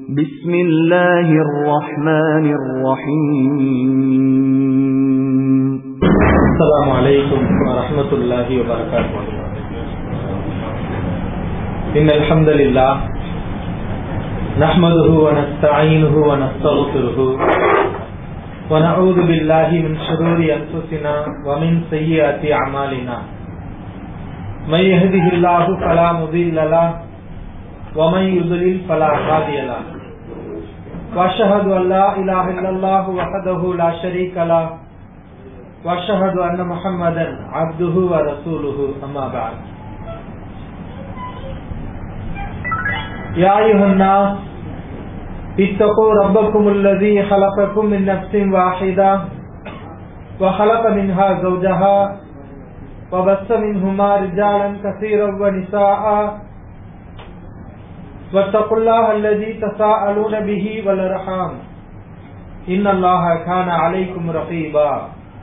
بسم الله الرحمن الرحيم السلام عليكم ورحمة الله وبركاته إن الحمد لله نحمده ونستعينه ونستغفره ونعوذ بالله من شرور أنفسنا ومن سيئات أعمالنا من يهده الله فلا مضل له ومن يضلل فلا هادي له وأشهد أن لا إله إلا الله وحده لا شريك له واشهد ان محمدا عبده ورسوله اما بعد يا ايها الناس اتقوا ربكم الذي خلقكم من نفس واحده وخلق منها زوجها وبث منهما رجالا كثيرا ونساء واتقوا الله الذي تساءلون به والارحام ان الله كان عليكم رقيبا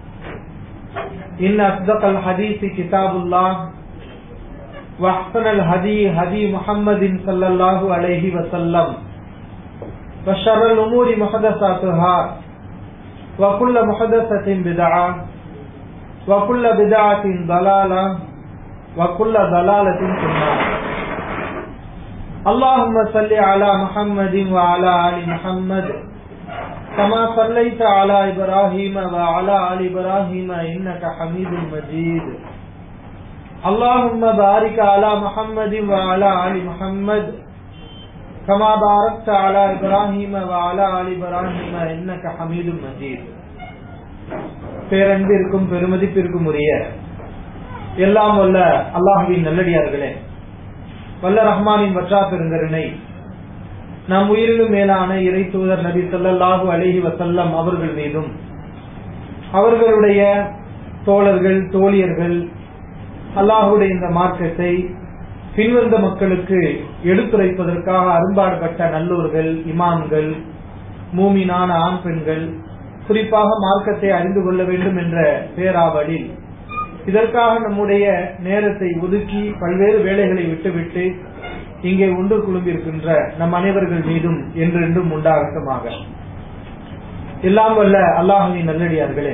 إن أصدق الحديث كتاب الله وأحسن الهدي هدي محمد صلى الله عليه وسلم وشر الأمور محدثاتها وكل محدثة بدعة وكل بدعة ضلالة وكل ضلالة في النار اللهم صل على محمد وعلى آل محمد كما صليت على إبراهيم وعلى آل إبراهيم إنك حميد مجيد اللهم بارك على محمد وعلى آل محمد كما باركت على إبراهيم وعلى آل إبراهيم إنك حميد مجيد பேரன்பிற்கும் பெருமதிப்பிற்கும் உரிய எல்லாம் வல்ல அல்லாஹுவின் நல்லடியார்களே வல்ல ரஹ்மானின் வற்றா பெருங்கருணை நம் உயிரிலும் மேலான இறை தூதர் நபி சொல்லல்லாஹு அலிஹி வசல்லம் அவர்கள் மீதும் அவர்களுடைய தோழர்கள் தோழியர்கள் அல்லாஹுடைய இந்த மார்க்கத்தை பின்வந்த மக்களுக்கு எடுத்துரைப்பதற்காக அரும்பாடுபட்ட நல்லூர்கள் இமாம்கள் மூமினான ஆண் பெண்கள் குறிப்பாக மார்க்கத்தை அறிந்து கொள்ள வேண்டும் என்ற பேராவலில் இதற்காக நம்முடைய நேரத்தை ஒதுக்கி பல்வேறு வேலைகளை விட்டுவிட்டு இங்கே ஒன்று குழும்பிருக்கின்ற நம் அனைவர்கள் மீதும் என்றென்றும் உண்டாகட்டமாக எல்லாம் வல்ல அல்லாஹின் நல்லடியார்களே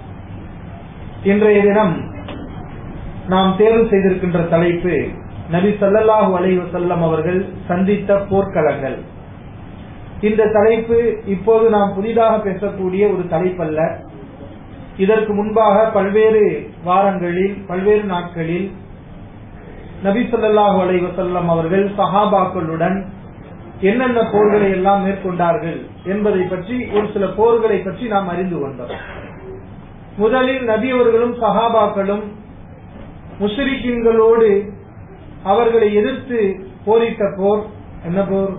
இன்றைய தினம் நாம் தேர்வு செய்திருக்கின்ற தலைப்பு நபி சல்லல்லாஹு அலை வசல்லம் அவர்கள் சந்தித்த போர்க்களங்கள் இந்த தலைப்பு இப்போது நாம் புதிதாக பேசக்கூடிய ஒரு தலைப்பல்ல இதற்கு முன்பாக பல்வேறு வாரங்களில் பல்வேறு நாட்களில் நபி சொல்லாஹு அலை வசல்லம் அவர்கள் சஹாபாக்களுடன் என்னென்ன போர்களை எல்லாம் மேற்கொண்டார்கள் என்பதை பற்றி ஒரு சில போர்களை பற்றி நாம் அறிந்து கொண்டோம் முதலில் நபி அவர்களும் சஹாபாக்களும் முஷரிக்கின்களோடு அவர்களை எதிர்த்து போரிட்ட போர் என்ன போர்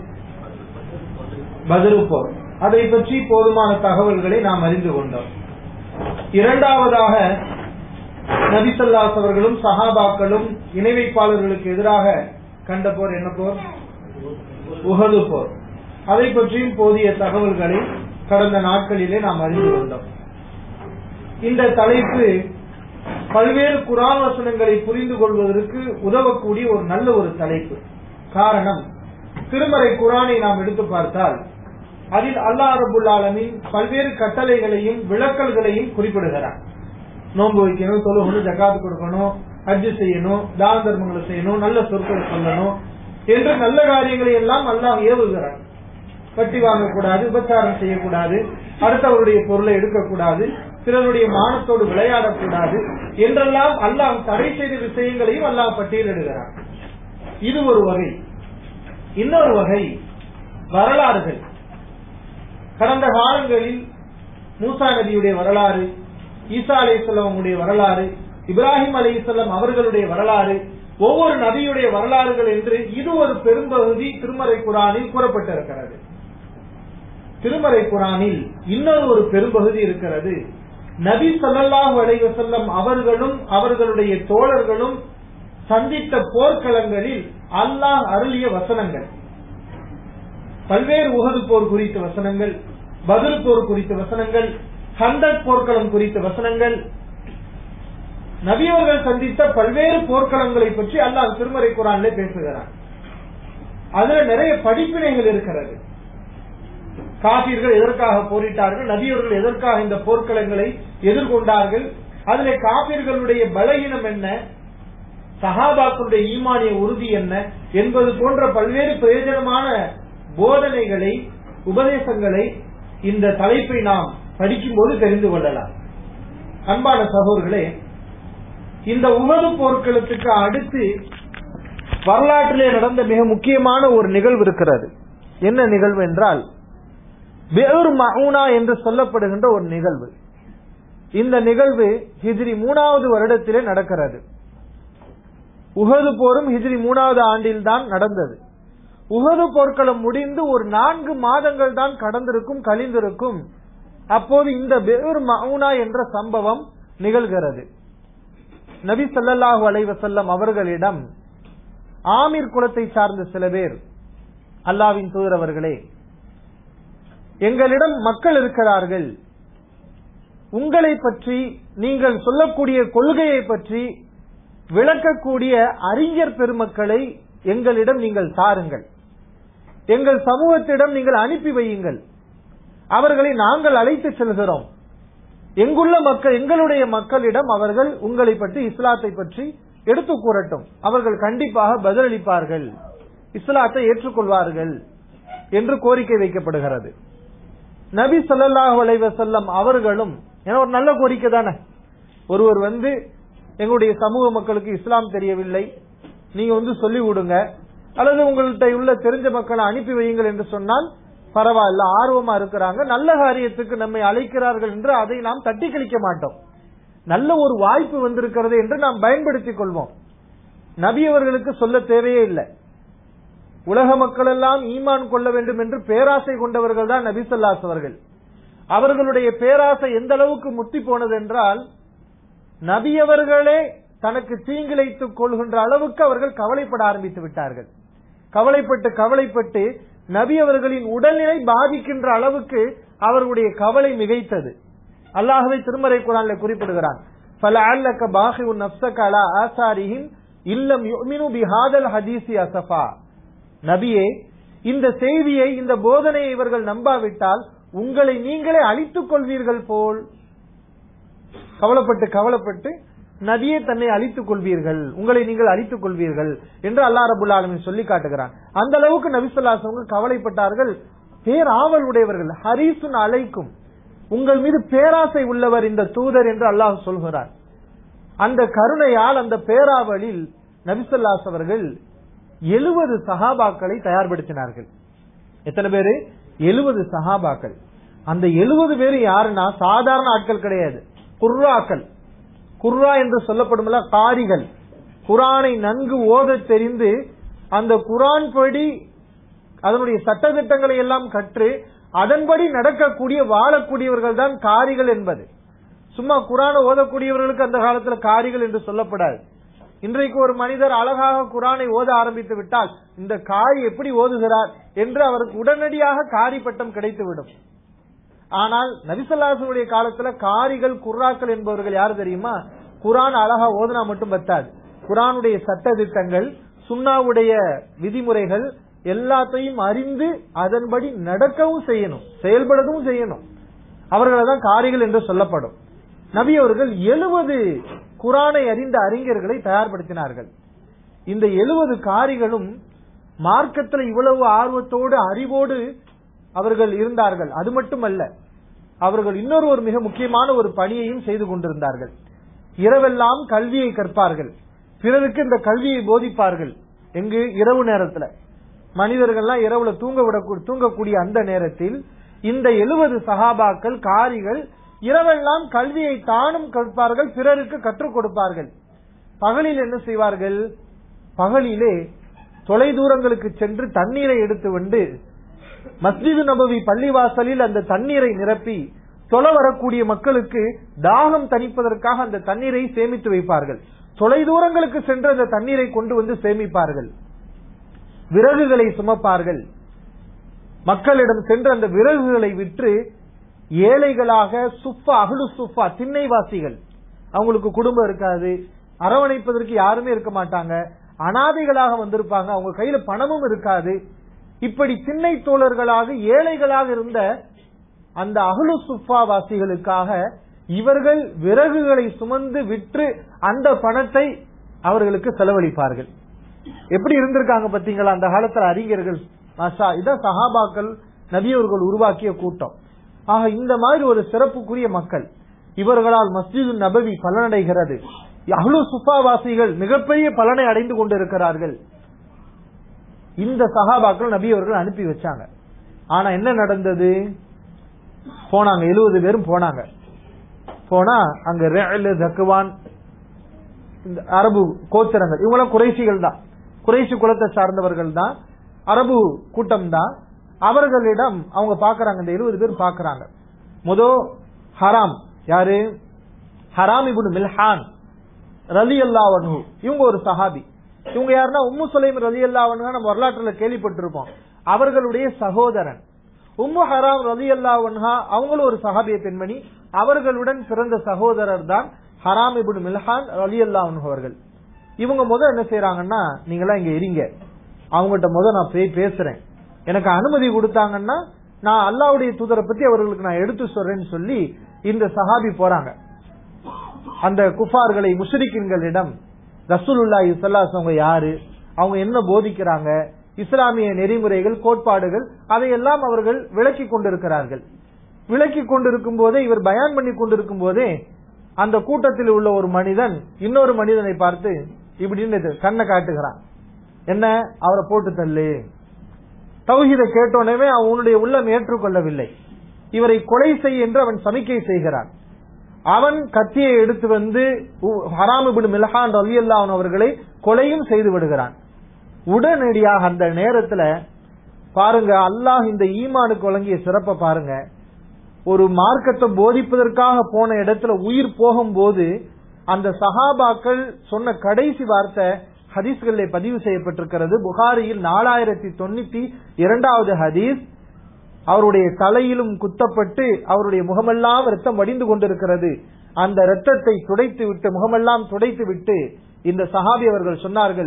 பதிரு போர் அதை பற்றி போதுமான தகவல்களை நாம் அறிந்து கொண்டோம் இரண்டாவதாக நபிசல்லாஸ் அவர்களும் சஹாபாக்களும் இணை வைப்பாளர்களுக்கு எதிராக கண்ட போர் என்ன போர் உகது போர் அதை பற்றியும் போதிய தகவல்களை கடந்த நாட்களிலே நாம் அறிந்து கொண்டோம் இந்த தலைப்பு பல்வேறு குரான் வசனங்களை புரிந்து கொள்வதற்கு உதவக்கூடிய ஒரு நல்ல ஒரு தலைப்பு காரணம் திருமறை குரானை நாம் எடுத்து பார்த்தால் அதில் அல்லா ரபுல் ஆலமின் பல்வேறு கட்டளைகளையும் விளக்கல்களையும் குறிப்பிடுகிறார் நோன்பு வைக்கணும் தொழுகணும் ஜக்காத்து கொடுக்கணும் ஹஜ்ஜு செய்யணும் தான தர்மங்களை செய்யணும் நல்ல சொற்களை சொல்லணும் என்ற நல்ல காரியங்களை எல்லாம் அல்லாஹ் ஏவுகிறார் வட்டி வாங்கக்கூடாது விபச்சாரம் செய்யக்கூடாது அடுத்தவருடைய பொருளை எடுக்கக்கூடாது பிறருடைய மானத்தோடு விளையாடக்கூடாது என்றெல்லாம் அல்லாஹ் தடை செய்த விஷயங்களையும் அல்லாஹ் பட்டியலிடுகிறார் இது ஒரு வகை இன்னொரு வகை வரலாறுகள் கடந்த காலங்களில் மூசா நபியுடைய வரலாறு ஈசா அலி அவங்களுடைய வரலாறு இப்ராஹிம் அலி அவர்களுடைய வரலாறு ஒவ்வொரு நபியுடைய வரலாறுகள் என்று இது ஒரு பெரும்பகுதி திருமறை குரானில் கூறப்பட்டிருக்கிறது திருமறை குரானில் இன்னொரு ஒரு பெரும்பகுதி இருக்கிறது நபி சல்லாஹூ அலைவசல்லம் அவர்களும் அவர்களுடைய தோழர்களும் சந்தித்த போர்க்களங்களில் அல்லாஹ் அருளிய வசனங்கள் பல்வேறு உகது போர் குறித்த வசனங்கள் பதில் போர் குறித்த வசனங்கள் ஹந்தக் போர்க்களம் குறித்த வசனங்கள் நபியவர்கள் சந்தித்த பல்வேறு போர்க்களங்களை பற்றி அல்லாஹ் திருமறை குரான்ல பேசுகிறான் அதுல நிறைய படிப்பினைகள் இருக்கிறது காபீர்கள் எதற்காக போரிட்டார்கள் நபியவர்கள் எதற்காக இந்த போர்க்களங்களை எதிர்கொண்டார்கள் அதிலே காபீர்களுடைய பலகீனம் என்ன சஹாபாக்களுடைய ஈமானிய உறுதி என்ன என்பது போன்ற பல்வேறு பிரயோஜனமான போதனைகளை உபதேசங்களை இந்த தலைப்பை நாம் படிக்கும்போது தெரிந்து கொள்ளலாம் அன்பான சகோதரர்களே இந்த உமது போர்க்களத்துக்கு அடுத்து வரலாற்றிலே நடந்த மிக முக்கியமான ஒரு நிகழ்வு இருக்கிறது என்ன நிகழ்வு என்றால் பெர் மவுனா என்று சொல்லப்படுகின்ற ஒரு நிகழ்வு இந்த நிகழ்வு ஹிஜ்ரி மூணாவது வருடத்திலே நடக்கிறது உகது போரும் ஹிஜ்ரி மூணாவது ஆண்டில் தான் நடந்தது உகது போர்க்களம் முடிந்து ஒரு நான்கு மாதங்கள் தான் கடந்திருக்கும் கழிந்திருக்கும் அப்போது இந்த பெர் மவுனா என்ற சம்பவம் நிகழ்கிறது நபி ஸல்லல்லாஹு அலைஹி வஸல்லம் அவர்களிடம் ஆமீர் குலத்தை சார்ந்த சில பேர் அல்லாவின் தூதர் அவர்களே எங்களிடம் மக்கள் இருக்கிறார்கள் உங்களை பற்றி நீங்கள் சொல்லக்கூடிய கொள்கையை பற்றி விளக்கக்கூடிய அறிஞர் பெருமக்களை எங்களிடம் நீங்கள் தாருங்கள் எங்கள் சமூகத்திடம் நீங்கள் அனுப்பி வையுங்கள் அவர்களை நாங்கள் அழைத்து செல்கிறோம் எங்குள்ள மக்கள் எங்களுடைய மக்களிடம் அவர்கள் உங்களை பற்றி இஸ்லாத்தை பற்றி எடுத்து கூறட்டும் அவர்கள் கண்டிப்பாக பதிலளிப்பார்கள் இஸ்லாத்தை ஏற்றுக்கொள்வார்கள் என்று கோரிக்கை வைக்கப்படுகிறது நபி ஸல்லல்லாஹு அலைஹி வஸல்லம் அவர்களும் ஏன்னா ஒரு நல்ல கோரிக்கை தானே ஒருவர் வந்து எங்களுடைய சமூக மக்களுக்கு இஸ்லாம் தெரியவில்லை நீங்க வந்து சொல்லி விடுங்க அல்லது உங்கள்கிட்ட உள்ள தெரிஞ்ச மக்களை அனுப்பி வையுங்கள் என்று சொன்னால் பரவாயில்ல ஆர்வமா இருக்கிறாங்க நல்ல காரியத்துக்கு நம்மை அழைக்கிறார்கள் என்று அதை நாம் தட்டி கழிக்க மாட்டோம் நல்ல ஒரு வாய்ப்பு வந்திருக்கிறது என்று நாம் பயன்படுத்திக் கொள்வோம் நபி அவர்களுக்கு சொல்ல தேவையே இல்லை உலக மக்கள் எல்லாம் ஈமான் கொள்ள வேண்டும் என்று பேராசை கொண்டவர்கள் தான் நபி சொல்லாஸ் அவர்கள் அவர்களுடைய பேராசை எந்த அளவுக்கு முத்தி போனது என்றால் நபி அவர்களே தனக்கு தீங்கிழைத்துக் கொள்கின்ற அளவுக்கு அவர்கள் கவலைப்பட ஆரம்பித்து விட்டார்கள் கவலைப்பட்டு கவலைப்பட்டு நபி அவர்களின் உடல்நிலை பாதிக்கின்ற அளவுக்கு அவர்களுடைய கவலை மிகைத்தது அல்லாஹுவை திருமறை குரான்ல குறிப்பிடுகிறான் பல அல்லக்க பாஹி உன் நப்சகலா ஆசாரியின் இல்லம் யுமினு பிஹாதல் ஹதீசி அசஃபா நபியே இந்த செய்தியை இந்த போதனையை இவர்கள் நம்பாவிட்டால் உங்களை நீங்களே அழித்துக் கொள்வீர்கள் போல் கவலைப்பட்டு கவலைப்பட்டு நதியே தன்னை அழித்துக் கொள்வீர்கள் உங்களை நீங்கள் அழித்துக் கொள்வீர்கள் என்று அல்லா ரபுல் ஆலமின் சொல்லி காட்டுகிறான் அந்த அளவுக்கு நபிசுல்லாசவங்க கவலைப்பட்டார்கள் பேராவல் உடையவர்கள் ஹரீசுன் அழைக்கும் உங்கள் மீது பேராசை உள்ளவர் இந்த தூதர் என்று அல்லாஹ் சொல்கிறார் அந்த கருணையால் அந்த பேராவலில் நபிசல்லாஸ் அவர்கள் எழுபது சஹாபாக்களை தயார்படுத்தினார்கள் எத்தனை பேரு எழுபது சஹாபாக்கள் அந்த எழுபது பேர் யாருன்னா சாதாரண ஆட்கள் கிடையாது குர்ராக்கள் குர்ரா என்று சொல்லப்படும்ல காரிகள் குரானை நன்கு ஓத தெரிந்து அந்த குரான் படி அதனுடைய சட்டத்திட்டங்களை எல்லாம் கற்று அதன்படி நடக்கக்கூடிய வாழக்கூடியவர்கள் தான் காரிகள் என்பது சும்மா குரானை ஓதக்கூடியவர்களுக்கு அந்த காலத்துல காரிகள் என்று சொல்லப்படாது இன்றைக்கு ஒரு மனிதர் அழகாக குரானை ஓத ஆரம்பித்து விட்டால் இந்த காரி எப்படி ஓதுகிறார் என்று அவருக்கு உடனடியாக காரி பட்டம் கிடைத்துவிடும் ஆனால் நபிசல்லாசனுடைய காலத்துல காரிகள் குர்ராக்கள் என்பவர்கள் யாரு தெரியுமா குரான் அழகா ஓதுனா மட்டும் பத்தாது குரானுடைய சட்ட திட்டங்கள் சுண்ணாவுடைய விதிமுறைகள் எல்லாத்தையும் அறிந்து அதன்படி நடக்கவும் செய்யணும் செயல்படவும் செய்யணும் அவர்களை தான் காரிகள் என்று சொல்லப்படும் நபி அவர்கள் எழுபது குரானை அறிந்த அறிஞர்களை தயார்படுத்தினார்கள் இந்த எழுபது காரிகளும் மார்க்கத்தில் இவ்வளவு ஆர்வத்தோடு அறிவோடு அவர்கள் இருந்தார்கள் அது மட்டுமல்ல அவர்கள் இன்னொரு ஒரு மிக முக்கியமான ஒரு பணியையும் செய்து கொண்டிருந்தார்கள் இரவெல்லாம் கல்வியை கற்பார்கள் பிறருக்கு இந்த கல்வியை போதிப்பார்கள் எங்கு இரவு நேரத்துல மனிதர்கள்லாம் இரவுல தூங்க விட தூங்கக்கூடிய அந்த நேரத்தில் இந்த எழுபது சகாபாக்கள் காரிகள் இரவெல்லாம் கல்வியை தானும் கற்பார்கள் பிறருக்கு கற்றுக் கொடுப்பார்கள் பகலில் என்ன செய்வார்கள் பகலிலே தொலை தூரங்களுக்கு சென்று தண்ணீரை எடுத்து வந்து மஸ்ஜிது நபவி பள்ளிவாசலில் அந்த தண்ணீரை நிரப்பி தொலை வரக்கூடிய மக்களுக்கு தாகம் தணிப்பதற்காக அந்த தண்ணீரை சேமித்து வைப்பார்கள் தொலை தூரங்களுக்கு சென்று அந்த தண்ணீரை கொண்டு வந்து சேமிப்பார்கள் விறகுகளை சுமப்பார்கள் மக்களிடம் சென்று அந்த விறகுகளை விற்று ஏழைகளாக சுஃபா அகலு சுஃபா திண்ணைவாசிகள் அவங்களுக்கு குடும்பம் இருக்காது அரவணைப்பதற்கு யாருமே இருக்க மாட்டாங்க அனாதைகளாக வந்திருப்பாங்க அவங்க கையில பணமும் இருக்காது இப்படி திண்ணை தோழர்களாக ஏழைகளாக இருந்த அந்த அகலு சுஃபா வாசிகளுக்காக இவர்கள் விறகுகளை சுமந்து விற்று அந்த பணத்தை அவர்களுக்கு செலவழிப்பார்கள் எப்படி இருந்திருக்காங்க பாத்தீங்களா அந்த காலத்துல அறிஞர்கள் மாஷா இதான் சஹாபாக்கள் நபியவர்கள் உருவாக்கிய கூட்டம் ஆக இந்த மாதிரி ஒரு சிறப்புக்குரிய மக்கள் இவர்களால் மஸ்ஜிது நபவி பலனடைகிறது அஹ்லு சுஃபாவாசிகள் மிகப்பெரிய பலனை அடைந்து கொண்டிருக்கிறார்கள் இந்த சஹாபாக்கள் நபி அவர்கள் அனுப்பி வச்சாங்க ஆனா என்ன நடந்தது போனாங்க எழுபது பேரும் போனாங்க போனா அங்க ரேலு தக்குவான் இந்த அரபு கோத்திரங்கள் இவங்களாம் குறைசிகள் தான் குறைசி குலத்தை சார்ந்தவர்கள் தான் அரபு கூட்டம் தான் அவர்களிடம் அவங்க பாக்குறாங்க இந்த எழுபது பேர் பாக்குறாங்க முதோ ஹராம் யாரு ஹராம் இபுன் மில்ஹான் ரலி அல்லா இவங்க ஒரு சஹாபி இவங்க யாருன்னா உம்மு சுலைம் ரலி அல்லா நம்ம வரலாற்றுல கேள்விப்பட்டிருப்போம் அவர்களுடைய சகோதரன் உம்மு ஹராம் ரலி அல்லா அவங்களும் ஒரு சஹாபிய பெண்மணி அவர்களுடன் பிறந்த சகோதரர் தான் ஹராம் இபுன் மில்ஹான் ரலி அல்லா அவர்கள் இவங்க முத என்ன செய்யறாங்கன்னா நீங்களாம் இங்க இருங்க அவங்ககிட்ட முத நான் போய் பேசுறேன் எனக்கு அனுமதி கொடுத்தாங்கன்னா நான் அல்லாவுடைய தூதரை பத்தி அவர்களுக்கு நான் எடுத்து சொல்றேன்னு சொல்லி இந்த சஹாபி போறாங்க அந்த குஃபார்களை முஷரிக்கின்களிடம் ரசூலுல்லாஹி ஸல்லல்லாஹு அவங்க யாரு அவங்க என்ன போதிக்கிறாங்க இஸ்லாமிய நெறிமுறைகள் கோட்பாடுகள் அதையெல்லாம் அவர்கள் விளக்கி கொண்டிருக்கிறார்கள் விளக்கி கொண்டிருக்கும் போதே இவர் பயான் பண்ணி கொண்டிருக்கும் போதே அந்த கூட்டத்தில் உள்ள ஒரு மனிதன் இன்னொரு மனிதனை பார்த்து இப்படின்னு இது கண்ணை காட்டுகிறான் என்ன அவரை போட்டு தள்ளு தௌஹீதை கேட்டோனவே அவனுடைய உள்ளம் ஏற்றுக்கொள்ளவில்லை இவரை கொலை செய் என்று அவன் சமிக்கை செய்கிறான் அவன் கத்தியை எடுத்து வந்து ஹராமிபின் மில்ஹான் ரவி அவர்களை கொலையும் செய்து விடுகிறான் உடனடியாக அந்த நேரத்துல பாருங்க அல்லாஹ் இந்த ஈமானுக்கு வழங்கிய சிறப்பை பாருங்க ஒரு மார்க்கத்தை போதிப்பதற்காக போன இடத்துல உயிர் போகும்போது அந்த சஹாபாக்கள் சொன்ன கடைசி வார்த்தை ஹதீஸ்களில் பதிவு செய்யப்பட்டிருக்கிறது புகாரியில் நாலாயிரத்தி தொண்ணூத்தி இரண்டாவது ஹதீஸ் அவருடைய தலையிலும் குத்தப்பட்டு அவருடைய முகமெல்லாம் ரத்தம் வடிந்து கொண்டிருக்கிறது அந்த ரத்தத்தை துடைத்து விட்டு முகமெல்லாம் துடைத்து விட்டு இந்த சஹாபி அவர்கள் சொன்னார்கள்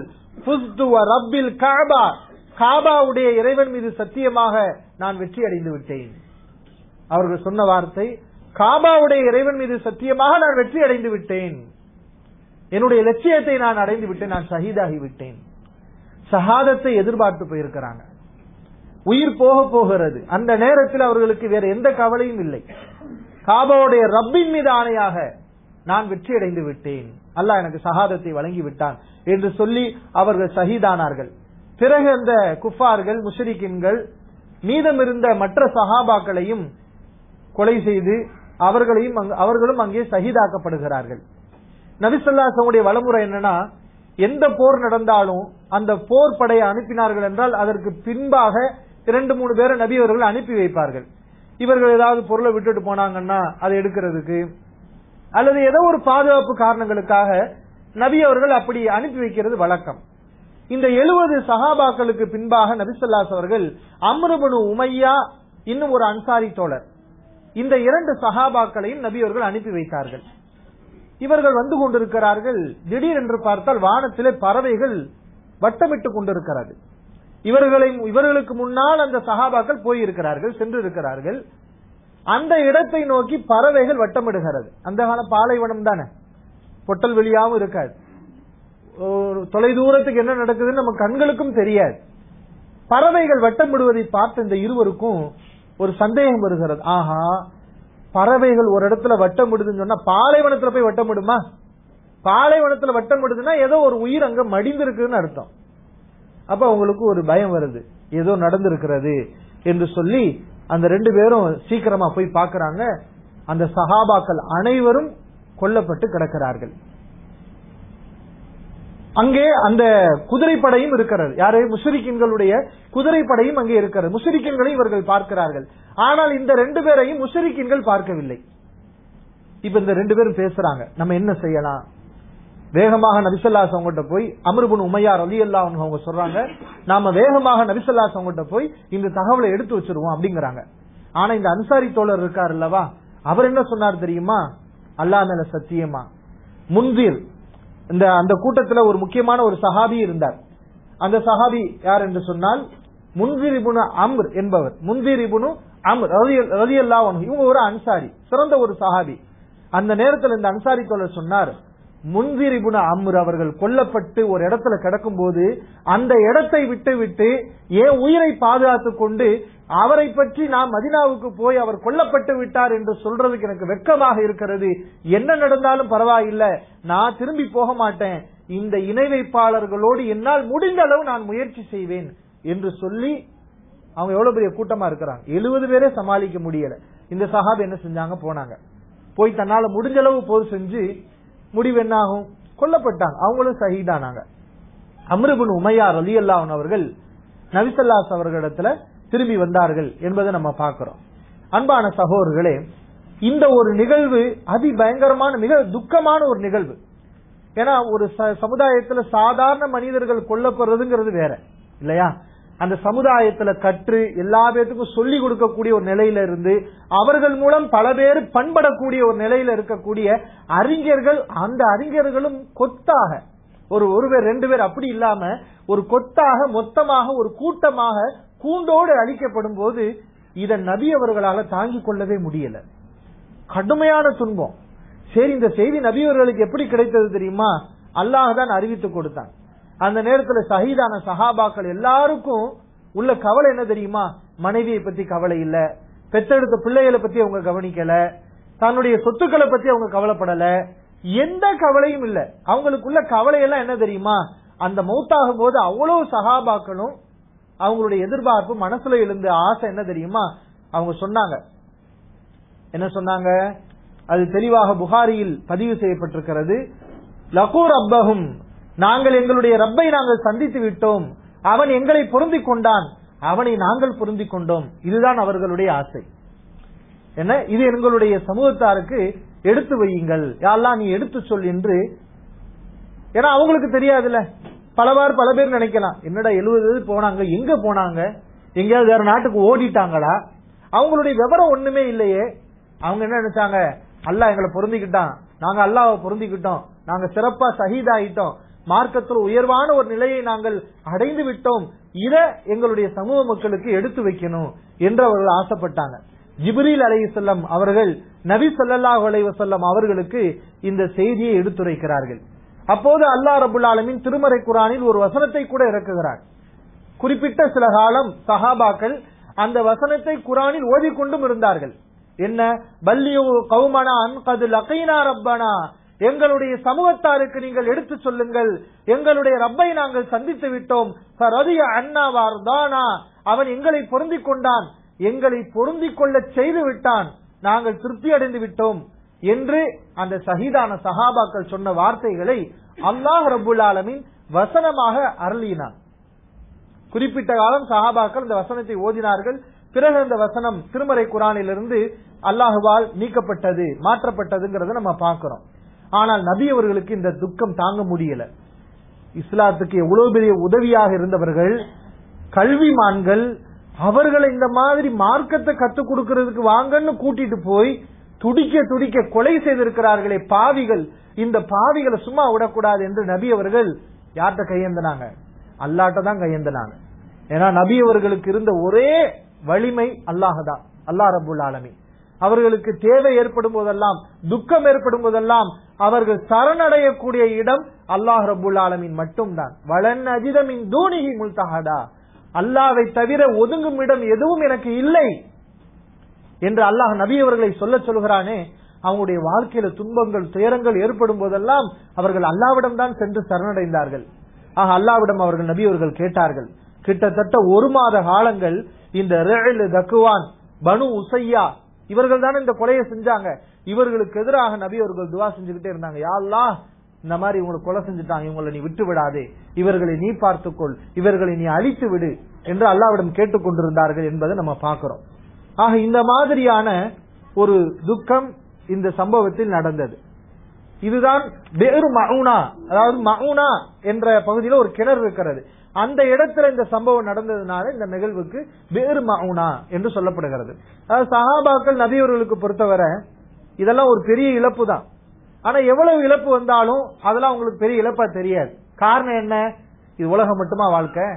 ரப்பில் காபா காபாவுடைய இறைவன் மீது சத்தியமாக நான் வெற்றி அடைந்து விட்டேன் அவர்கள் சொன்ன வார்த்தை காபாவுடைய இறைவன் மீது சத்தியமாக நான் வெற்றி அடைந்து விட்டேன் என்னுடைய லட்சியத்தை நான் அடைந்து விட்டேன் நான் ஷஹீதாகி விட்டேன் சஹாதத்தை எதிர்பார்த்து போயிருக்கிறாங்க உயிர் போக போகிறது அந்த நேரத்தில் அவர்களுக்கு வேற எந்த கவலையும் இல்லை காபாவுடைய ரப்பின் மீது ஆணையாக நான் வெற்றி அடைந்து விட்டேன் அல்லாஹ் எனக்கு சகாதத்தை வழங்கி விட்டான் என்று சொல்லி அவர்கள் ஷஹீதானார்கள் பிறகு அந்த குஃபார்கள் முஷரிக்கின்கள் மீதம் இருந்த மற்ற சஹாபாக்களையும் கொலை செய்து அவர்களையும் அவர்களும் அங்கே சகிதாக்கப்படுகிறார்கள் நபிசல்லாசனுடைய வளமுறை என்னன்னா எந்த போர் நடந்தாலும் அந்த போர் படையை அனுப்பினார்கள் என்றால் அதற்கு பின்பாக இரண்டு மூணு பேரை நபி அவர்கள் அனுப்பி வைப்பார்கள் இவர்கள் ஏதாவது பொருளை விட்டுட்டு போனாங்கன்னா அதை எடுக்கிறதுக்கு அல்லது ஏதோ ஒரு பாதுகாப்பு காரணங்களுக்காக நபி அவர்கள் அப்படி அனுப்பி வைக்கிறது வழக்கம் இந்த எழுபது சஹாபாக்களுக்கு பின்பாக நபிசல்லாஸ் அவர்கள் அம்ருபனு உமையா இன்னும் ஒரு அன்சாரி தோழர் இந்த இரண்டு சஹாபாக்களையும் நபி அவர்கள் அனுப்பி வைத்தார்கள் இவர்கள் வந்து கொண்டிருக்கிறார்கள் திடீர் என்று பார்த்தால் வானத்திலே பறவைகள் வட்டமிட்டுக் கொண்டிருக்கிறது இவர்களை இவர்களுக்கு முன்னால் அந்த சகாபாக்கள் போயிருக்கிறார்கள் சென்று இருக்கிறார்கள் அந்த இடத்தை நோக்கி பறவைகள் வட்டமிடுகிறது அந்த காலம் பாலைவனம் தானே பொட்டல் வெளியாவும் இருக்காது தொலை தூரத்துக்கு என்ன நடக்குதுன்னு நம்ம கண்களுக்கும் தெரியாது பறவைகள் வட்டமிடுவதை பார்த்து இந்த இருவருக்கும் ஒரு சந்தேகம் வருகிறது ஆஹா பறவைகள் ஒரு இடத்துல வட்டமிடுதுன்னு சொன்னா பாலைவனத்துல போய் வட்டமிடுமா பாலைவனத்துல வட்டமிடுதுன்னா ஏதோ ஒரு உயிர் அங்க மடிந்திருக்குன்னு அர்த்தம் அப்ப அவங்களுக்கு ஒரு பயம் வருது ஏதோ நடந்திருக்கிறது என்று சொல்லி அந்த ரெண்டு பேரும் சீக்கிரமா போய் பாக்குறாங்க அந்த சஹாபாக்கள் அனைவரும் கொல்லப்பட்டு கிடக்கிறார்கள் அங்கே அந்த குதிரைப்படையும் இருக்கிறது யாரு முஷரிக்கின்களுடைய குதிரைப்படையும் அங்கே இருக்கிறது முஷரிக்கின்களை இவர்கள் பார்க்கிறார்கள் ஆனால் இந்த ரெண்டு பேரையும் முஷரிக்கின்கள் பார்க்கவில்லை இப்ப இந்த ரெண்டு பேரும் பேசுறாங்க நம்ம என்ன செய்யலாம் வேகமாக நபிசல்லாஸ் அவங்ககிட்ட போய் அமருபுன் உமையார் அலி அல்லா அவங்க சொல்றாங்க நாம வேகமாக நபிசல்லாஸ் அவங்ககிட்ட போய் இந்த தகவலை எடுத்து வச்சிருவோம் அப்படிங்கிறாங்க ஆனா இந்த அன்சாரி தோழர் இருக்கார் அல்லவா அவர் என்ன சொன்னார் தெரியுமா அல்லா மேல சத்தியமா முன்வீர் இந்த அந்த கூட்டத்துல ஒரு முக்கியமான ஒரு சஹாபி இருந்தார் அந்த சஹாபி யார் என்று சொன்னால் முன்திரிபுனு அம்ர் என்பவர் முன்திரிபுனு அம்ர் ரதி அல்லா இவங்க ஒரு அன்சாரி சிறந்த ஒரு சஹாபி அந்த நேரத்தில் இந்த அன்சாரி தோழர் சொன்னார் முன்திரிபுன அம்ர் அவர்கள் கொல்லப்பட்டு ஒரு இடத்துல கிடக்கும் போது அந்த இடத்தை விட்டு விட்டு ஏன் உயிரை பாதுகாத்துக் கொண்டு அவரை பற்றி நான் மதினாவுக்கு போய் அவர் கொல்லப்பட்டு விட்டார் என்று சொல்றதுக்கு எனக்கு வெட்கமாக இருக்கிறது என்ன நடந்தாலும் பரவாயில்லை நான் திரும்பி போக மாட்டேன் இந்த இணை வைப்பாளர்களோடு என்னால் முடிந்த அளவு நான் முயற்சி செய்வேன் என்று சொல்லி அவங்க எவ்வளவு பெரிய கூட்டமா இருக்கிறாங்க எழுபது பேரே சமாளிக்க முடியல இந்த சஹாப் என்ன செஞ்சாங்க போனாங்க போய் தன்னால முடிஞ்ச அளவு போர் செஞ்சு முடிவு என்ன ஆகும் கொல்லப்பட்டாங்க அவங்களும் சஹீதானாங்க அம்ருபின் உமையார் அலி அல்லாஹன் அவர்கள் நபிசல்லாஸ் அவர்களிடத்துல திரும்பி வந்தார்கள் என்பதை நம்ம பார்க்கிறோம் அன்பான சகோதரர்களே இந்த ஒரு நிகழ்வு அதி பயங்கரமான மிக துக்கமான ஒரு நிகழ்வு ஏன்னா ஒரு ச- சமுதாயத்துல சாதாரண மனிதர்கள் கொல்லப்படுறதுங்கிறது வேற இல்லையா அந்த சமுதாயத்துல கற்று எல்லா பேத்துக்கும் சொல்லி கொடுக்கக்கூடிய ஒரு நிலையில இருந்து அவர்கள் மூலம் பல பேர் பண்படக்கூடிய ஒரு நிலையில இருக்கக்கூடிய அறிஞர்கள் அந்த அறிஞர்களும் கொத்தாக ஒரு ஒரு பேர் ரெண்டு பேர் அப்படி இல்லாம ஒரு கொத்தாக மொத்தமாக ஒரு கூட்டமாக கூண்டோடு அழிக்கப்படும் போது இதை நபி அவர்களால தாங்கிக் கொள்ளவே முடியல கடுமையான துன்பம் சரி இந்த செய்தி நபி அவர்களுக்கு எப்படி கிடைத்தது தெரியுமா அல்லாஹ் தான் அறிவித்து கொடுத்தான் அந்த நேரத்துல சஹீதான சஹாபாக்கள் எல்லாருக்கும் உள்ள கவலை என்ன தெரியுமா மனைவியை பத்தி கவலை இல்ல பெத்தெடுத்த பிள்ளைகளை பத்தி அவங்க கவனிக்கல தன்னுடைய சொத்துக்களை பத்தி அவங்க கவலைப்படல எந்த கவலையும் இல்ல அவங்களுக்குள்ள கவலை எல்லாம் என்ன தெரியுமா அந்த மௌத்தாகும் போது அவ்வளவு சஹாபாக்களும் அவங்களுடைய எதிர்பார்ப்பு மனசுல எழுந்த ஆசை என்ன தெரியுமா அவங்க சொன்னாங்க என்ன சொன்னாங்க அது தெளிவாக புகாரியில் பதிவு செய்யப்பட்டிருக்கிறது லகூர் அப்பகும் நாங்கள் எங்களுடைய ரப்பை நாங்கள் சந்தித்து விட்டோம் அவன் எங்களை பொருந்திக் கொண்டான் அவனை நாங்கள் பொருந்திக் கொண்டோம் இதுதான் அவர்களுடைய ஆசை என்ன இது எங்களுடைய சமூகத்தாருக்கு எடுத்து வையுங்கள் யாரெல்லாம் நீ எடுத்து சொல் என்று ஏன்னா அவங்களுக்கு தெரியாதுல்ல பலவாறு பல பேர் நினைக்கலாம் என்னடா எழுபது போனாங்க எங்க போனாங்க எங்கேயாவது வேற நாட்டுக்கு ஓடிட்டாங்களா அவங்களுடைய விவரம் ஒண்ணுமே இல்லையே அவங்க என்ன நினைச்சாங்க அல்லாஹ் எங்களை பொருந்திக்கிட்டான் நாங்க அல்லாஹ்வை பொருந்திக்கிட்டோம் நாங்க சிறப்பா சஹீதாயிட்டோம் மார்க்கத்தில் உயர்வான ஒரு நிலையை நாங்கள் அடைந்து விட்டோம் இத எங்களுடைய சமூக மக்களுக்கு எடுத்து வைக்கணும் என்று அவர்கள் ஆசைப்பட்டாங்க ஜிப்ரீல் அலைஹிஸ்ஸலாம் அவர்கள் நபி ஸல்லல்லாஹு அலைஹி வஸல்லம் அவர்களுக்கு இந்த செய்தியை எடுத்துரைக்கிறார்கள் அப்போது அல்லாஹ் ரபுல் ஆலமீன் திருமறை குரானில் ஒரு வசனத்தை கூட இறக்குகிறார் குறிப்பிட்ட சில காலம் சஹாபாக்கள் அந்த வசனத்தை குரானில் ஓதிக்கொண்டும் இருந்தார்கள் என்ன பல்லியு கௌமனா அன்கது லகைனா ரப்பனா எங்களுடைய சமூகத்தாருக்கு நீங்கள் எடுத்து சொல்லுங்கள் எங்களுடைய ரப்பை நாங்கள் சந்தித்து விட்டோம் ரதிய அண்ணா வார்தானா அவன் எங்களை பொருந்திக் கொண்டான் எங்களை பொருந்திக் கொள்ள செய்து விட்டான் நாங்கள் திருப்தி அடைந்து விட்டோம் என்று அந்த சஹீதான சஹாபாக்கள் சொன்ன வார்த்தைகளை அல்லாஹ் ரபுல் ஆலமின் வசனமாக அருளினான் குறிப்பிட்ட காலம் சஹாபாக்கள் இந்த வசனத்தை ஓதினார்கள் பிறகு அந்த வசனம் திருமறை குரானிலிருந்து அல்லாஹுவால் நீக்கப்பட்டது மாற்றப்பட்டதுங்கிறத நம்ம பார்க்கிறோம் ஆனால் நபி அவர்களுக்கு இந்த துக்கம் தாங்க முடியல இஸ்லாத்துக்கு எவ்வளவு பெரிய உதவியாக இருந்தவர்கள் கல்விமான்கள் அவர்களை இந்த மாதிரி மார்க்கத்தை கத்துக் கொடுக்கறதுக்கு வாங்கன்னு கூட்டிட்டு போய் துடிக்க துடிக்க கொலை செய்திருக்கிறார்களே பாவிகள் இந்த பாவிகளை சும்மா விடக்கூடாது என்று நபி அவர்கள் யார்கிட்ட கையேந்தினாங்க அல்லாட்ட தான் கையேந்தினாங்க ஏன்னா நபி அவர்களுக்கு இருந்த ஒரே வலிமை அல்லாஹதான் அல்லாஹ் ரபுல் ஆலமி அவர்களுக்கு தேவை ஏற்படும் போதெல்லாம் துக்கம் ஏற்படும் போதெல்லாம் அவர்கள் சரணடையக்கூடிய இடம் அல்லாஹ் ரபுல் ஆலமின் மட்டும்தான் வளன் அஜிதமின் தூணிகி முல்தஹதா அல்லாவை தவிர ஒதுங்கும் இடம் எதுவும் எனக்கு இல்லை என்று அல்லாஹ் நபி அவர்களை சொல்ல சொல்கிறானே அவங்களுடைய வாழ்க்கையில துன்பங்கள் துயரங்கள் ஏற்படும் போதெல்லாம் அவர்கள் அல்லாவிடம் தான் சென்று சரணடைந்தார்கள் ஆக அல்லாவிடம் அவர்கள் நபி அவர்கள் கேட்டார்கள் கிட்டத்தட்ட ஒரு மாத காலங்கள் இந்த ரேழு தக்குவான் பனு உசையா இவர்கள் தானே இந்த கொலையை செஞ்சாங்க இவர்களுக்கு எதிராக நபி அவர்கள் துவா செஞ்சுக்கிட்டே இருந்தாங்க யா அல்லாஹ் இந்த மாதிரி இவங்களை கொலை செஞ்சுட்டாங்க இவங்களை நீ விட்டு விடாதே இவர்களை நீ பார்த்துக்கொள் இவர்களை நீ அழித்து விடு என்று அல்லாவிடம் கேட்டுக்கொண்டிருந்தார்கள் என்பதை நம்ம பார்க்கிறோம் ஆக இந்த மாதிரியான ஒரு துக்கம் இந்த சம்பவத்தில் நடந்தது இதுதான் வேறு மவுனா அதாவது மவுனா என்ற பகுதியில் ஒரு கிணறு இருக்கிறது அந்த இடத்துல இந்த சம்பவம் நடந்ததுனால இந்த நிகழ்வுக்கு வேறு மவுனா என்று சொல்லப்படுகிறது அதாவது சஹாபாக்கள் நபியவர்களுக்கு பொறுத்தவரை இதெல்லாம் ஒரு பெரிய இழப்பு தான் ஆனா எவ்வளவு இழப்பு வந்தாலும் அதெல்லாம் உங்களுக்கு பெரிய இழப்பா தெரியாது காரணம் என்ன இது உலகம் மட்டுமா வாழ்க்கை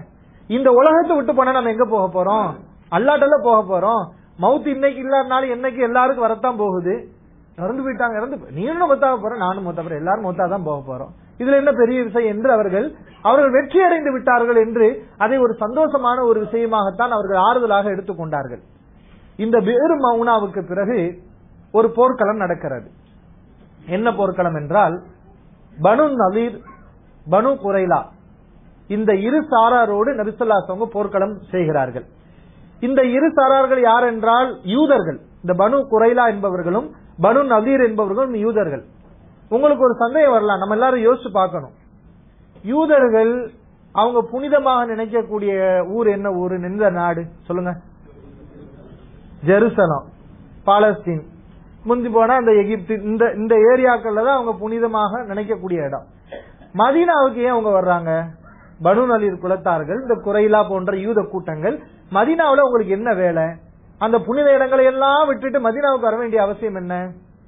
இந்த உலகத்தை விட்டு போனா நம்ம எங்க போக போறோம் அல்லாட்டல போக போறோம் மவுத் இன்னைக்கு இல்லாதனால என்னைக்கு எல்லாருக்கும் வரத்தான் போகுது இறந்து போயிட்டாங்க இறந்து போ- நீனும் மொத்தாக போற நானும் மொத்தா போறேன் எல்லாரும் மொத்தா தான் போக போறோம் இதுல என்ன பெரிய விஷயம் என்று அவர்கள் அவர்கள் வெற்றி அடைந்து விட்டார்கள் என்று அதை ஒரு சந்தோஷமான ஒரு விஷயமாகத்தான் அவர்கள் ஆறுதலாக எடுத்துக்கொண்டார்கள் இந்த பேரு மவுனாவுக்கு பிறகு ஒரு போர்க்களம் நடக்கிறது என்ன போர்க்களம் என்றால் பனு நவீர் பனு குரைலா இந்த இரு சாராரோடு நபிசல்லாசவங்க போர்க்களம் செய்கிறார்கள் இந்த இரு சாரார்கள் யார் என்றால் யூதர்கள் இந்த பனு குரைலா என்பவர்களும் பனு நவீர் என்பவர்களும் யூதர்கள் உங்களுக்கு ஒரு சந்தேகம் வரலாம் நம்ம எல்லாரும் யோசிச்சு பார்க்கணும் யூதர்கள் அவங்க புனிதமாக நினைக்கக்கூடிய ஊர் என்ன ஊர் எந்த நாடு சொல்லுங்க ஜெருசலம் பாலஸ்தீன் முந்தி போனா இந்த எகிப்து இந்த இந்த ஏரியாக்கள்ல தான் அவங்க புனிதமாக நினைக்கக்கூடிய இடம் மதீனாவுக்கு ஏன் அவங்க வர்றாங்க பனு நலீர் குலத்தார்கள் இந்த குறைலா போன்ற யூத கூட்டங்கள் மதீனாவுல உங்களுக்கு என்ன வேலை அந்த புனித இடங்களை எல்லாம் விட்டுட்டு மதீனாவுக்கு வர வேண்டிய அவசியம் என்ன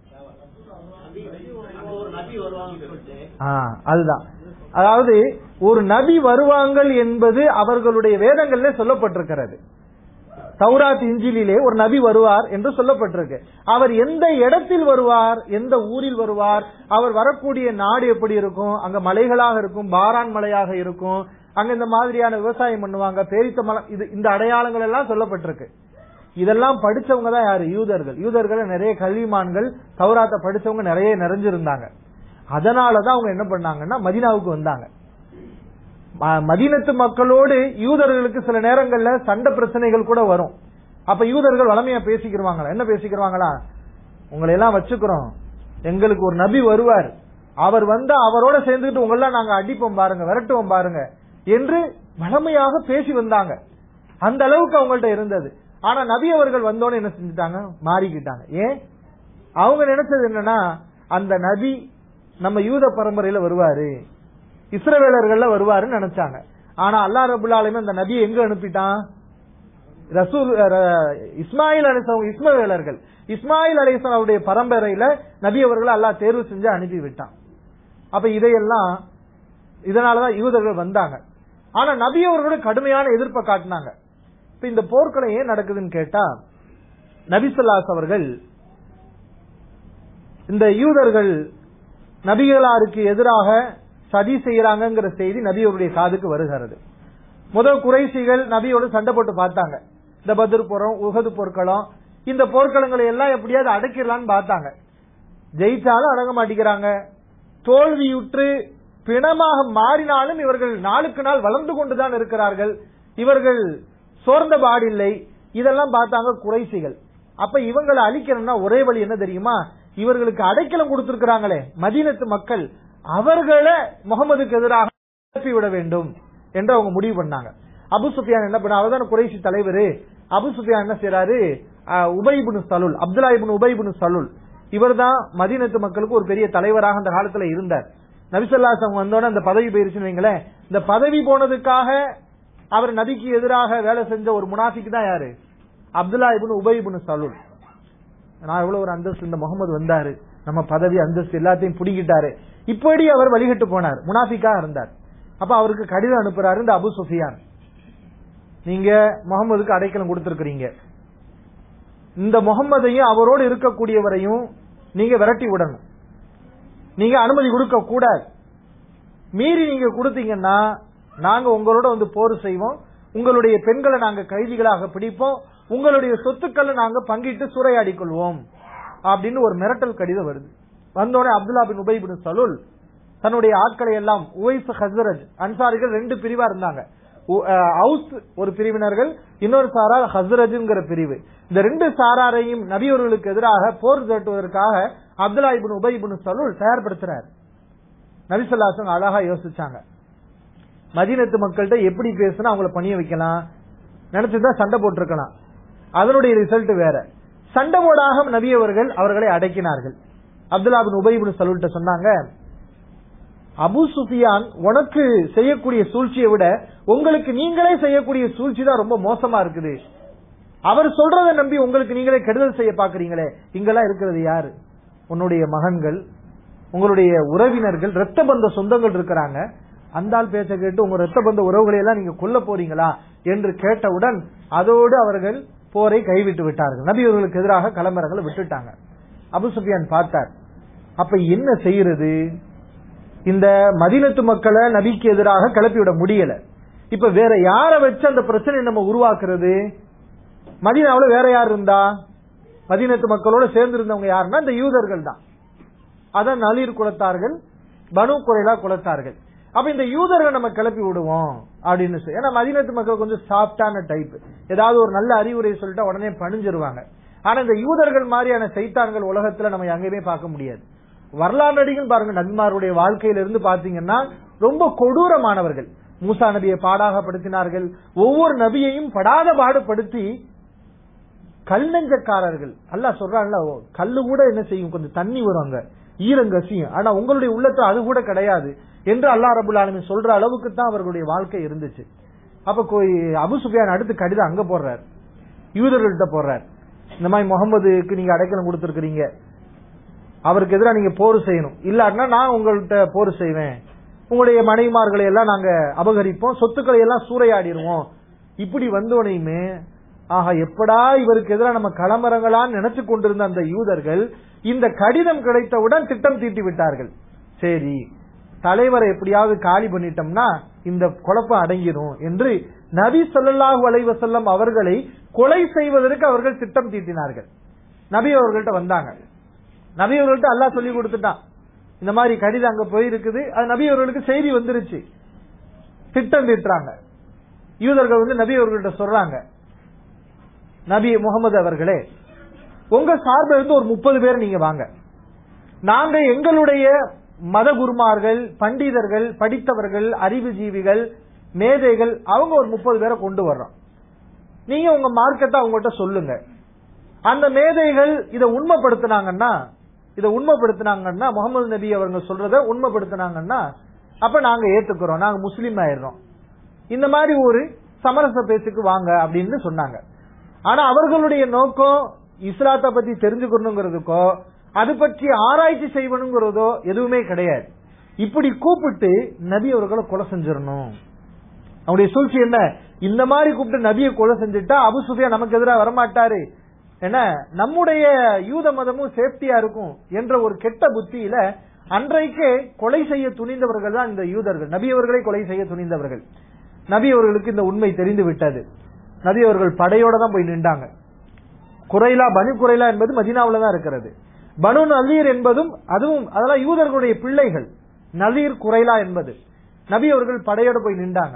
ஆ, அதுதான் அதாவது ஒரு நபி வருவாங்கள் என்பது அவர்களுடைய வேதங்களிலே சொல்லப்பட்டிருக்கிறது தௌராத் இஞ்சிலே ஒரு நபி வருவார் என்று சொல்லப்பட்டிருக்கு அவர் எந்த இடத்தில் வருவார் எந்த ஊரில் வருவார் அவர் வரக்கூடிய நாடு எப்படி இருக்கும் அங்க மலைகளாக இருக்கும் பாரான் மலையாக இருக்கும் அங்க இந்த மாதிரியான விவசாயம் பண்ணுவாங்க பேரித்த மலை இது இந்த அடையாளங்கள் எல்லாம் சொல்லப்பட்டிருக்கு இதெல்லாம் படிச்சவங்க தான் யாரு யூதர்கள் யூதர்கள் நிறைய கல்விமான்கள் தௌராத்தை படிச்சவங்க நிறைய நிறைஞ்சிருந்தாங்க அதனாலதான் அவங்க என்ன பண்ணாங்கன்னா மதீனாவுக்கு வந்தாங்க ம- மதீனத்து மக்களோடு யூதர்களுக்கு சில நேரங்கள்ல சண்டை பிரச்சனைகள் கூட வரும் அப்ப யூதர்கள் வளமையா பேசிக்கிருவாங்களா என்ன பேசிக்கிருவாங்களா உங்களை எல்லாம் வச்சுக்கிறோம் எங்களுக்கு ஒரு நபி வருவார் அவர் வந்தா அவரோட சேர்ந்துக்கிட்டு உங்களெல்லாம் நாங்க அடிப்போம் பாருங்க விரட்டுவோம் பாருங்க என்று வளமையாக பேசி வந்தாங்க அந்த அளவுக்கு அவங்கள்ட்ட இருந்தது ஆனா நபி அவர்கள் வந்தோன்னு என்ன செஞ்சுட்டாங்க மாறிக்கிட்டாங்க ஏன் அவங்க நினைச்சது என்னன்னா அந்த நபி நம்ம யூத பரம்பரையில வருவாரு இஸ்ரவேலர்கள்ல வருவாருன்னு நினைச்சாங்க ஆனா அல்லாஹ் ரபுல் ஆலமீன் அந்த நபியை எங்க அனுப்பிட்டான் ரசூல் அஹ், இஸ்மாயில் அலிசம் இஸ்மவேலர்கள் இஸ்மாயில் அலிசன் அவருடைய பரம்பரையில நபி அவர்களை அல்லாஹ் தேர்வு செஞ்சு அனுப்பி விட்டான் அப்ப இதையெல்லாம் இதனாலதான் யூதர்கள் வந்தாங்க ஆனா நபி அவர்களோட கடுமையான எதிர்ப்பை காட்டினாங்க இப்ப இந்த போர்க்களம் ஏன் நடக்குதுன்னு கேட்டா நபிசுல்லாஸ் அவர்கள் இந்த யூதர்கள் நபிகளாருக்கு எதிராக சதி செய்யறாங்கிற செய்தி நபியோருடைய காதுக்கு வருகிறது முதல் குறைசிகள் நபியோடு சண்டை போட்டு பார்த்தாங்க இந்த பத்ர் போறோம் உகது போர்க்களம் இந்த போர்க்களங்களை எல்லாம் எப்படியாவது அடக்கிடலாம்னு பார்த்தாங்க ஜெயிச்சாலும் அடங்க மாட்டேங்கிறாங்க தோல்வியுற்று பிணமாக மாறினாலும் இவர்கள் நாளுக்கு நாள் வளர்ந்து கொண்டுதான் இருக்கிறார்கள் இவர்கள் சோர்ந்த பாடில்லை இதெல்லாம் பார்த்தாங்க குறைசிகள் அப்ப இவங்களை அழிக்கணும்னா ஒரே வழி என்ன தெரியுமா இவர்களுக்கு அடைக்கலம் கொடுத்திருக்கிறாங்களே மதீனத்து மக்கள் அவர்களை முகமதுக்கு எதிராக அனுப்பி விட வேண்டும் என்று அவங்க முடிவு பண்ணாங்க அபு சுஃபியான் என்ன பண்ண அவர் தான் குறைசி தலைவர் அபு சுஃபியான் என்ன செய்யறாரு உபைபுனு சலுல் அப்துல்லா இப்னு உபைபுனு சலுல் இவர்தான் மதீனத்து மக்களுக்கு ஒரு பெரிய தலைவராக அந்த காலத்துல இருந்தார் நபிசல்லாசம் வந்தோட அந்த பதவி போயிருச்சுன்னு வைங்களேன் இந்த பதவி போனதுக்காக அவர் நபிக்கு எதிராக வேலை செஞ்ச ஒரு முனாஃபிக் தான் யாரு அப்துல்லா இப்னு உபைபுனு சலுல் நான் எவ்வளவு ஒரு அந்தஸ்து இந்த முகமது வந்தாரு நம்ம பதவி அந்தஸ்து எல்லாத்தையும் புடிங்கிட்டாரு இப்படி அவர் வழிகட்டு போனார் முனாஃபிக்கா இருந்தார் அப்ப அவருக்கு கடிதம் அனுப்புறாரு இந்த அபு சுஃபியான் நீங்க முகமதுக்கு அடைக்கலம் கொடுத்திருக்கிறீங்க இந்த முகம்மதையும் அவரோடு இருக்கக்கூடியவரையும் நீங்க விரட்டி விடணும் நீங்க அனுமதி கொடுக்க கூடாது மீறி நீங்க கொடுத்தீங்கன்னா நாங்க உங்களோட வந்து போர் செய்வோம் உங்களுடைய பெண்களை நாங்க கைதிகளாக பிடிப்போம் உங்களுடைய சொத்துக்களை நாங்க பங்கிட்டு சூறையாடி கொள்வோம் அப்படின்னு ஒரு மிரட்டல் கடிதம் வருது வந்தோடனே அப்துல்லா பின் உபை பின் சலுல் தன்னுடைய ஆட்களை எல்லாம் உவைஸ் ஹசரத் அன்சாரிகள் ரெண்டு பிரிவா இருந்தாங்க உ- அஹ், அவுஸ் ஒரு பிரிவினர்கள் இன்னொரு சாரார் ஹசரஜ்ங்கிற பிரிவு இந்த ரெண்டு சாராரையும் நபியவர்களுக்கு எதிராக போர் திரட்டுவதற்காக Abdullah ibn Ubayy ibn Salul தயார்படுத்துறார் நபிசல்லாசன் அழகா யோசிச்சாங்க மதீனத்து மக்கள்கிட்ட எப்படி பேசினா அவங்கள பணிய வைக்கலாம் நினைச்சுதான் சண்டை போட்டிருக்கலாம் அதனுடைய ரிசல்ட் வேற சண்டை போடாக நபி அவர்கள் அவர்களை அடக்கினார்கள் அப்துல்லா பின் உபைபின் சலூல்ட்ட சொன்னாங்க அபு சுஃபியான் உனக்கு செய்யக்கூடிய சூழ்ச்சியை விட உங்களுக்கு நீங்களே செய்யக்கூடிய சூழ்ச்சி தான் ரொம்ப மோசமா இருக்குது அவர் சொல்றதை நம்பி உங்களுக்கு நீங்களே கெடுதல் செய்ய பாக்குறீங்களே இங்கெல்லாம் இருக்கிறது யாரு உன்னுடைய மகன்கள் உங்களுடைய உறவினர்கள் ரத்த பந்த சொந்தங்கள் இருக்கிறாங்க அந்த ஆள் பேச்ச கேட்டு உங்க ரத்த பந்த உறவுகளை எல்லாம் நீங்க கொல்ல போறீங்களா என்று கேட்டவுடன் அதோடு அவர்கள் போரை கைவிட்டு விட்டார்கள் நபி அவர்களுக்கு எதிராக களமிறங்களை விட்டுட்டாங்க அபு சுஃபியான் பார்த்தார் அப்ப என்ன செய்யறது இந்த மதினத்து மக்களை நபிக்கு எதிராக கிளப்பி விட முடியல இப்ப வேற யார வச்சு அந்த பிரச்சனையை நம்ம உருவாக்குறது மதீனாவுல வேற யார் இருந்தா மதீனத்து மக்களோட சேர்ந்து இருந்தவங்க யாருன்னா இந்த யூதர்கள் தான் அதான் நளிர் குலத்தார்கள் பனு குறைலா குலத்தார்கள் அப்ப இந்த யூதர்கள் நம்ம கிளப்பி விடுவோம் அப்படின்னு சொல்லி ஏன்னா மதீனத்து மக்கள் கொஞ்சம் சாஃப்டான டைப் ஏதாவது ஒரு நல்ல அறிவுரை சொல்லிட்டா உடனே பணிஞ்சிருவாங்க ஆனா இந்த யூதர்கள் மாதிரியான சைத்தான்கள் உலகத்துல நம்ம எங்கேயுமே பார்க்க முடியாது வரலாற்றடிகள் பாருங்க நபிமாருடைய வாழ்க்கையில இருந்து பாத்தீங்கன்னா ரொம்ப கொடூரமானவர்கள் மூசா நபியை பாடாகப்படுத்தினார்கள் ஒவ்வொரு நபியையும் படாத பாடுபடுத்தி கல் நெஞ்சக்காரர்கள் அல்லாஹ் சொல்றான்ல ஓ, கல்லு கூட என்ன செய்யும் கொஞ்சம் தண்ணி வரும் அங்க ஈரங்கசியும் ஆனா உங்களுடைய உள்ளத்துல அது கூட கிடையாது என்று அல்லாஹ் ரபுல் ஆலமீன் சொல்ற அளவுக்கு தான் அவர்களுடைய வாழ்க்கை இருந்துச்சு அப்ப கொ- அபு சுஃபியான் அடுத்து கடிதம் அங்க போடுறார் யூதர்கள்ட்ட போடுறார் இந்த மாதிரி முகமதுக்கு நீங்க அடைக்கலம் கொடுத்திருக்கிறீங்க அவருக்கு எதிராக நீங்க போர் செய்யணும் இல்லாட்டினா நான் உங்கள்கிட்ட போர் செய்வேன் உங்களுடைய மனைவிமார்களை எல்லாம் நாங்க அபகரிப்போம் சொத்துக்களை எல்லாம் சூறையாடிடுவோம் இப்படி வந்தோனையுமே ஆஹா எப்படா இவருக்கு எதிராக நம்ம களமரங்களான்னு நினைச்சு கொண்டிருந்த அந்த யூதர்கள் இந்த கடிதம் கிடைத்தவுடன் திட்டம் தீட்டி விட்டார்கள் சரி தலைவரை எப்படியாவது காலி பண்ணிட்டோம்னா இந்த குழப்பம் அடங்கிடும் என்று நபி ஸல்லல்லாஹு அலைஹி வஸல்லம் அவர்களை கொலை செய்வதற்கு அவர்கள் திட்டம் தீட்டினார்கள் நபி அவர்கள்ட்ட வந்தாங்க நபி அவர்கள்ட்ட அல்லாஹ் சொல்லி கொடுத்துட்டான் இந்த மாதிரி கடிதம் அங்க போயிருக்குது அது நபி அவர்களுக்கு செய்தி வந்துருச்சு திட்டம் தீட்டுறாங்க யூதர்கள் வந்து நபி அவர்கள்ட்ட சொல்றாங்க நபி முகமது அவர்களே உங்க சார்பில் இருந்து ஒரு முப்பது பேர் நீங்க வாங்க நாங்க எங்களுடைய மத குருமார்கள் பண்டிதர்கள் படித்தவர்கள் அறிவுஜீவிகள் மேதைகள் அவங்க ஒரு முப்பது பேரை கொண்டு வர்றோம் நீங்க உங்க மார்க்கத்தை அவங்ககிட்ட சொல்லுங்க அந்த மேதைகள் இதை உண்மைப்படுத்தினாங்கன்னா இதை உண்மைப்படுத்தினாங்கன்னா முகமது நபி அவங்க சொல்றத உண்மைப்படுத்தினாங்கன்னா அப்ப நாங்க ஏத்துக்கிறோம் நாங்க முஸ்லீம் ஆயிடுறோம் இந்த மாதிரி ஒரு சமரச பேச்சுக்கு வாங்க அப்படின்னு சொன்னாங்க ஆனா அவர்களுடைய நோக்கம் இஸ்லாத்தை பத்தி தெரிஞ்சுக்கணுங்கிறதுக்கோ அது பற்றி ஆராய்ச்சி செய்வனுங்கிறதோ எதுவுமே கிடையாது இப்படி கூப்பிட்டு நபி அவர்களை கொலை செஞ்சிடணும் அவனுடைய சூழ்ச்சி என்ன இந்த மாதிரி கூப்பிட்டு நபியை கொலை செஞ்சுட்டா அபு சுஃபியா நமக்கு எதிராக வரமாட்டாரு என்ன நம்முடைய யூத மதமும் சேஃப்டியா இருக்கும் என்ற ஒரு கெட்ட புத்தியில அன்றைக்கே கொலை செய்ய துணிந்தவர்கள் தான் இந்த யூதர்கள் நபி அவர்களை கொலை செய்ய துணிந்தவர்கள் நபி அவர்களுக்கு இந்த உண்மை தெரிந்து விட்டது நபி அவர்கள் படையோட தான் போய் நின்றாங்க குறைலா பனு குறைலா என்பது மதீனாவுல தான் இருக்கிறது பனு நலீர் என்பதும் அதுவும் அதெல்லாம் யூதர்களுடைய பிள்ளைகள் நலீர் குறைலா என்பது நபி அவர்கள் படையோட போய் நின்றாங்க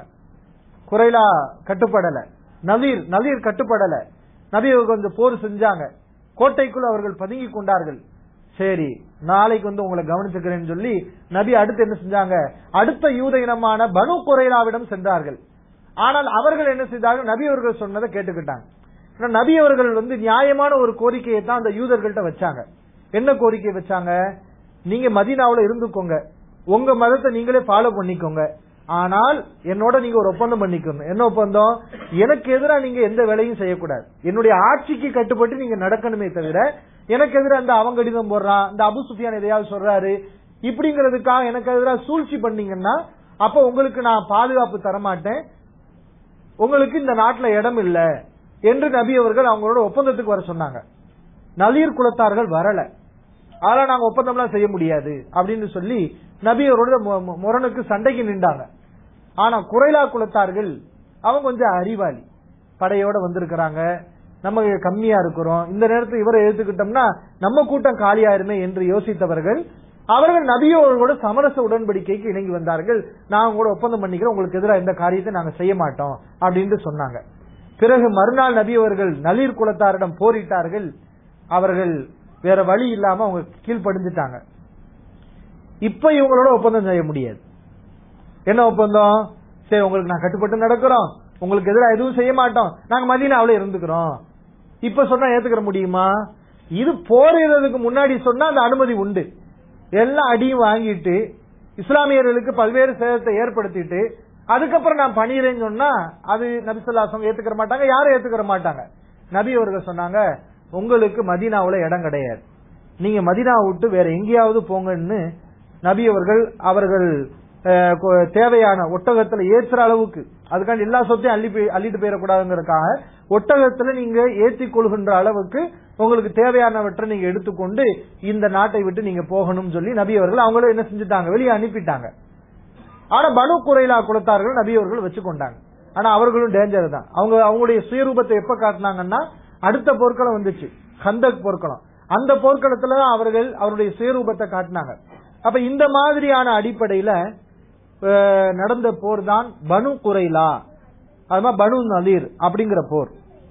குறைலா கட்டுப்படல நலீர் நலீர் கட்டுப்படல நபி அவர்கள் வந்து போர் செஞ்சாங்க கோட்டைக்குள் அவர்கள் பதுங்கி கொண்டார்கள் சரி நாளைக்கு வந்து உங்களை கவனிச்சுக்கிறேன்னு சொல்லி நபி அடுத்து என்ன செஞ்சாங்க அடுத்த யூத இனமான பனு குறைலாவிடம் சென்றார்கள் ஆனால் அவர்கள் என்ன செய்தார்கள் நபி அவர்கள் சொன்னதை கேட்டுக்கிட்டாங்க ஆனா நபி அவர்கள் வந்து நியாயமான ஒரு கோரிக்கையை தான் அந்த யூதர்கள்ட்ட வச்சாங்க என்ன கோரிக்கை வச்சாங்க நீங்க மதீனாவுல இருந்துக்கோங்க உங்க மதத்தை நீங்களே ஃபாலோ பண்ணிக்கோங்க ஆனால் என்னோட நீங்க ஒரு ஒப்பந்தம் பண்ணிக்கணும் என்ன ஒப்பந்தம் எனக்கு எதிராக நீங்க எந்த வேலையும் செய்யக்கூடாது என்னுடைய ஆட்சிக்கு கட்டுப்பட்டு நீங்க நடக்கணுமே தவிர எனக்கு எதிராக இந்த அவன் கடிதம் போடுறான் இந்த அபு சுஃபியான் எதையாவது சொல்றாரு இப்படிங்கிறதுக்காக எனக்கு எதிராக சூழ்ச்சி பண்ணீங்கன்னா அப்ப உங்களுக்கு நான் பாதுகாப்பு தரமாட்டேன் உங்களுக்கு இந்த நாட்டுல இடம் இல்ல என்று நபி அவர்கள் அவங்களோட ஒப்பந்தத்துக்கு வர சொன்னாங்க நலீர் குலத்தார்கள் வரல அதெல்லாம் நாங்க ஒப்பந்தம்லாம் செய்ய முடியாது அப்படின்னு சொல்லி நபி அவரோட மு- மு- முரணுக்கு சண்டைக்கு நின்றாங்க ஆனா குறைலா குலத்தார்கள் அவங்க கொஞ்சம் அறிவாளி படையோட வந்திருக்கிறாங்க நம்ம கம்மியா இருக்கிறோம் இந்த நேரத்தில் இவரை எடுத்துக்கிட்டோம்னா நம்ம கூட்டம் காலியாயிருமே என்று யோசித்தவர்கள் அவர்கள் நபியோர்களோட சமரச உடன்படிக்கைக்கு இணங்கி வந்தார்கள் நான் கூட ஒப்பந்தம் பண்ணிக்கிறேன் உங்களுக்கு எதிராக எந்த காரியத்தை நாங்க செய்ய மாட்டோம் அப்படின்னு சொன்னாங்க பிறகு மறுநாள் நபி அவர்கள் நலீர் குலத்தாரிடம் போரிட்டார்கள் அவர்கள் வேற வழி இல்லாம அவங்க கீழ்ப்படிஞ்சிட்டாங்க இப்ப இவங்களோட ஒப்பந்தம் செய்ய முடியாது என்ன ஒப்பந்தம் சரி உங்களுக்கு நான் கட்டுப்பட்டு நடக்கிறோம் உங்களுக்கு எதிராக எதுவும் செய்ய மாட்டோம் நாங்க மதீனாவுல இருந்துக்கிறோம் இப்ப சொன்னா ஏத்துக்கிற முடியுமா இது போரிடுறதுக்கு முன்னாடி சொன்னா அந்த அனுமதி உண்டு எல்லாம் அடியும் வாங்கிட்டு இஸ்லாமியர்களுக்கு பல்வேறு சேதத்தை ஏற்படுத்திட்டு அதுக்கப்புறம் நான் பணியிறேன்னு சொன்னா அது நபிசுல்லாசம் ஏத்துக்கிற மாட்டாங்க யாரும் ஏத்துக்கிற மாட்டாங்க நபி அவர்கள் சொன்னாங்க உங்களுக்கு மதீனாவுல இடம் கிடையாது நீங்க மதீனா விட்டு வேற எங்கேயாவது போங்கன்னு நபி அவர்கள் அவர்கள் அஹ், கொ- தேவையான ஒட்டகத்துல ஏற்றுற அளவுக்கு அதுக்காண்டி எல்லா சொத்தையும் அள்ளி போய் அள்ளிட்டு போயிடக்கூடாதுங்கிறதுக்காக ஒட்டகத்துல நீங்க ஏற்றி கொள்கின்ற அளவுக்கு உங்களுக்கு தேவையானவற்றை நீங்க எடுத்துக்கொண்டு இந்த நாட்டை விட்டு நீங்க போகணும்னு சொல்லி நபி அவர்கள் அவங்களும் என்ன செஞ்சுட்டாங்க வெளியே அனுப்பிட்டாங்க ஆனா பனு குறைலா குலத்தார்கள் நபி அவர்கள் வச்சுக்கொண்டாங்க ஆனா அவர்களும் டேஞ்சர் தான் அவங்க அவங்களுடைய சுயரூபத்தை எப்ப காட்டினாங்கன்னா அடுத்த போர்க்களம் வந்துச்சு கந்தக் போர்க்களம் அந்த போர்க்களத்துல தான் அவர்கள் அவருடைய சுயரூபத்தை காட்டினாங்க அப்ப இந்த மாதிரியான அடிப்படையில அஹ், நடந்த போர் தான் பனு குறைலா அது மாதிரி பனு நதீர் அப்படிங்கிற போர்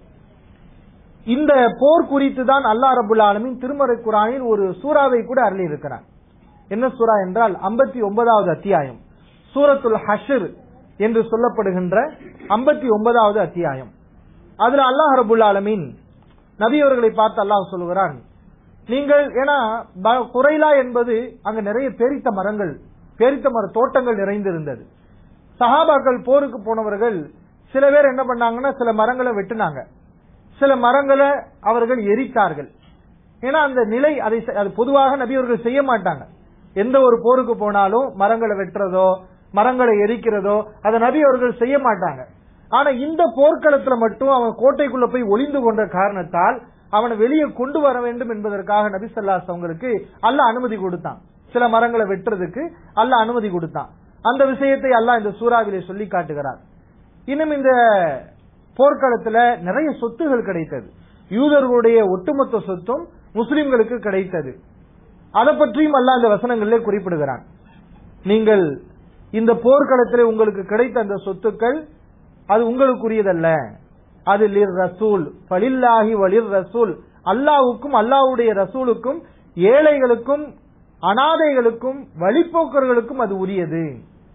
இந்த போர் குறித்து தான் அல்லா ரபுல் ஆலமின் திருமறை குரானில் ஒரு சூறாவை கூட அருளி இருக்கிறார் என்ன சூரா என்றால் 59வது ஒன்பதாவது அத்தியாயம் சூரத்துல் ஹஷர் என்று சொல்லப்படுகின்ற 59வது ஒன்பதாவது அத்தியாயம் அதுல அல்லாஹ் ரபுல் ஆலமீன் நபி அவர்களை பார்த்து அல்லாஹ் சொல்லுகிறான் நீங்கள் ஏன்னா ப- குறைலா என்பது அங்க நிறைய பேரித்த மரங்கள் பேரித்த மர தோட்டங்கள் நிறைந்திருந்தது சஹாபாக்கள் போருக்கு போனவர்கள் சில பேர் என்ன பண்ணாங்கன்னா சில மரங்களை வெட்டினாங்க சில மரங்களை அவர்கள் எரித்தார்கள் ஏன்னா அந்த நிலை அதை செ- அது பொதுவாக நபி அவர்கள் செய்ய மாட்டாங்க எந்த ஒரு போருக்கு போனாலும் மரங்களை வெட்டுறதோ மரங்களை எரிக்கிறதோ அதை நபி அவர்கள் செய்ய மாட்டாங்க ஆனா இந்த போர்க்களத்துல மட்டும் அவன் கோட்டைக்குள்ள போய் ஒளிந்து கொண்ட காரணத்தால் அவனை வெளியே கொண்டு வர வேண்டும் என்பதற்காக நபி ஸல்லல்லாஹு அவங்களுக்கு அல்லாஹ் அனுமதி கொடுத்தான் சில மரங்களை வெட்டுறதுக்கு அல்லாஹ் அனுமதி கொடுத்தான் அந்த விஷயத்தை அல்லாஹ் இந்த சூறாவிலே சொல்லி காட்டுகிறார் இன்னும் இந்த போர்க்களத்துல நிறைய சொத்துகள் கிடைத்தது யூதர்களுடைய ஒட்டுமொத்த சொத்தும் முஸ்லிம்களுக்கு கிடைத்தது அதை பற்றியும் அல்லாஹ் இந்த வசனங்களிலே குறிப்பிடுகிறான் நீங்கள் இந்த போர்க்களத்திலே உங்களுக்கு கிடைத்த அந்த சொத்துக்கள் அது உங்களுக்குரியதல்ல அது லிர் ரசூல் பலில்லாஹி வலிர் ரசூல் அல்லாஹ்வுக்கும் அல்லாஹ்வுடைய ரசூலுக்கும் ஏழைகளுக்கும் அனாதைகளுக்கும் வழிப்போக்கர்களுக்கும் அது உரியது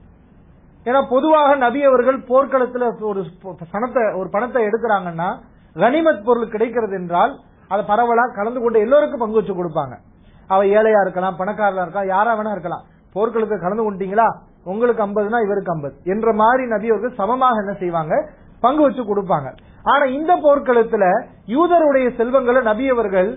ஏன்னா பொதுவாக நபி அவர்கள் போர்க்களத்துல ஒரு பணத்தை ஒரு பணத்தை எடுக்கிறாங்கன்னா கனிமத் பொருள் கிடைக்கிறது என்றால் அதை பரவலா கலந்து கொண்டு எல்லோருக்கும் பங்கு வச்சு கொடுப்பாங்க அவ ஏழையா இருக்கலாம் பணக்காரலா இருக்கலாம் யாரா வேணா இருக்கலாம் போர்க்களத்தில் கலந்து கொண்டீங்களா உங்களுக்கு ஐம்பதுனா இவருக்கு ஐம்பது என்ற மாதிரி நபி அவர்கள் சமமாக என்ன செய்வாங்க பங்கு வச்சு கொடுப்பாங்க ஆனா இந்த போர்க்களத்துல யூதருடைய செல்வங்களை நபி அவர்கள்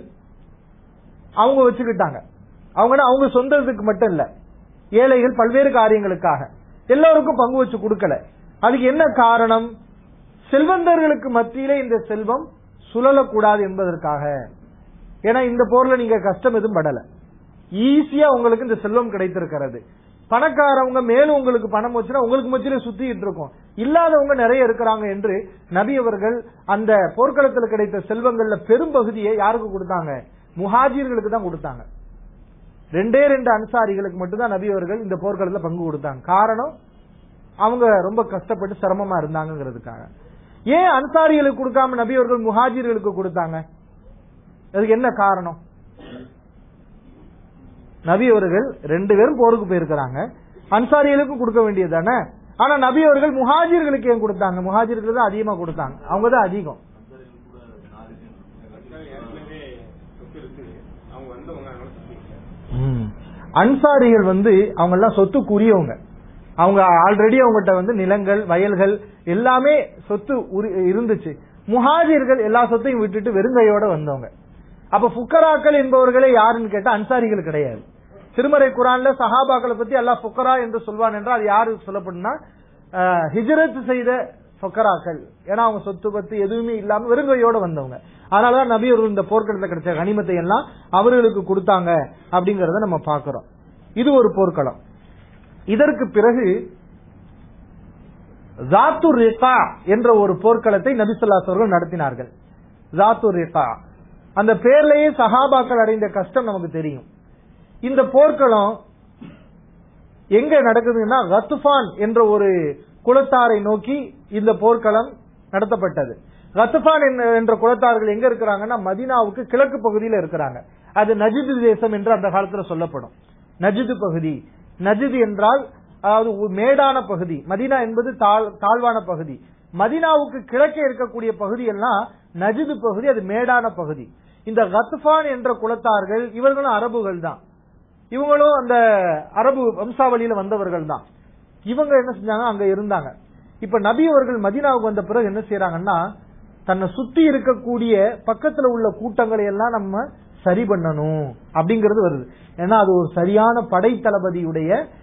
அவங்க வச்சுக்கிட்டாங்க அவங்க அவங்க சொந்தத்துக்கு மட்டும் இல்ல ஏழைகள் பல்வேறு காரியங்களுக்காக எல்லோருக்கும் பங்கு வச்சு கொடுக்கல அதுக்கு என்ன காரணம் செல்வந்தர்களுக்கு மத்தியிலே இந்த செல்வம் சுழலக்கூடாது என்பதற்காக ஏன்னா இந்த போர்ல நீங்க கஷ்டம் எதுவும் படல ஈஸியா உங்களுக்கு இந்த செல்வம் கிடைத்திருக்கிறது பணக்காரவங்க மேலும் உங்களுக்கு பணம் வச்சுன்னா உங்களுக்கு மத்தியில சுத்திட்டு இருக்கும் இல்லாதவங்க நிறைய இருக்கிறாங்க என்று நபி அவர்கள் அந்த போர்க்களத்தில் கிடைத்த செல்வங்கள்ல பெரும்பகுதியை யாருக்கு கொடுத்தாங்க முஹாஜிர்களுக்கு தான் கொடுத்தாங்க ரெண்டே ரெண்டு அன்சாரிகளுக்கு மட்டும்தான் நபி அவர்கள் இந்த போர்க்களத்துல பங்கு கொடுத்தாங்க காரணம் அவங்க ரொம்ப கஷ்டப்பட்டு சிரமமா இருந்தாங்கிறதுக்காக ஏன் அன்சாரிகளுக்கு கொடுக்காம நபி அவர்கள் முஹாஜிர்களுக்கு கொடுத்தாங்க அதுக்கு என்ன காரணம் நபி அவர்கள் ரெண்டு பேரும் போருக்கு போயிருக்கிறாங்க அன்சாரிகளுக்கும் கொடுக்க வேண்டியது தானே ஆனா நபி அவர்கள் முஹாஜிர்களுக்கு ஏன் கொடுத்தாங்க முஹாஜிர்களுக்கு தான் அதிகமா கொடுத்தாங்க அவங்க தான் அதிகம் அவங்க வந்தவங்க அதனால சுத்திக்கல. ம். அன்சாரிகள் வந்து அவங்க எல்லாம் சொத்துக்குரியவங்க அவங்க ஆல்ரெடி அவங்ககிட்ட வந்து நிலங்கள் வயல்கள் எல்லாமே சொத்து உரி- இருந்துச்சு முஹாஜிர்கள் எல்லா சொத்தையும் விட்டுட்டு வெறுங்கையோட வந்தவங்க அப்ப புக்கராக்கள் என்பவர்களே யாருன்னு கேட்டா அன்சாரிகள் கிடையாது திருமறை குரான்ல சஹாபாக்களை பத்தி அல்லாஹ் புக்கரா என்று சொல்வான் என்றால் அது யாரு சொல்லப்படும்னா அஹ், ஹிஜ்ரத் செய்த ஃபக்கராக்கள் ஏன்னா அவங்க சொத்து பத்து எதுவுமே இல்லாம வெறுங்கையோட வந்தவங்க அதனாலதான் நபி அவர்கள் இந்த போர்க்களத்துல கிடைச்ச கனிமத்தை எல்லாம் அவர்களுக்கு கொடுத்தாங்க அப்படிங்கறத நம்ம பார்க்கிறோம் இது ஒரு போர்க்களம் இதற்கு பிறகு ஜாத்து ரிகா என்ற ஒரு போர்க்களத்தை நபிசுல்லாஸ் அவர்கள் நடத்தினார்கள் ஜாத்து ரிகா அந்த பேர்லயே சஹாபாக்கள் அடைந்த கஷ்டம் நமக்கு தெரியும் இந்த போர்க்களம் எங்க நடக்குதுன்னா ரத்துஃபான் என்ற ஒரு குலத்தாரை நோக்கி இந்த போர்க்களம் நடத்தப்பட்டது ரத்துஃபான் என்ற- என்ற குலத்தார்கள் எங்க இருக்கிறாங்கன்னா மதீனாவுக்கு கிழக்கு பகுதியில் இருக்கிறாங்க அது நஜிது தேசம் என்று அந்த காலத்துல சொல்லப்படும் நஜிது பகுதி நஜிது என்றால் அதாவது ஒரு மேடான பகுதி மதீனா என்பது தாழ்- தாழ்வான பகுதி மதீனாவுக்கு கிழக்கே இருக்கக்கூடிய பகுதி எல்லாம் நஜிது பகுதி அது மேடான பகுதி இந்த கத்பான் என்ற குலத்தார்கள் இவர்களும் அரபுகள் தான் இவங்களும் அந்த அரபு வம்சாவளியில வந்தவர்கள் தான் இவங்க என்ன செஞ்சாங்க அங்க இருந்தாங்க இப்ப நபி அவர்கள் மதீனாவுக்கு வந்த பிறகு என்ன செய்யறாங்கன்னா தன்னை சுத்தி இருக்கக்கூடிய பக்கத்துல உள்ள கூட்டங்களை எல்லாம் நம்ம சரி பண்ணணும் அப்படிங்கிறது வருது ஏன்னா அது ஒரு சரியான படை தளபதியுடைய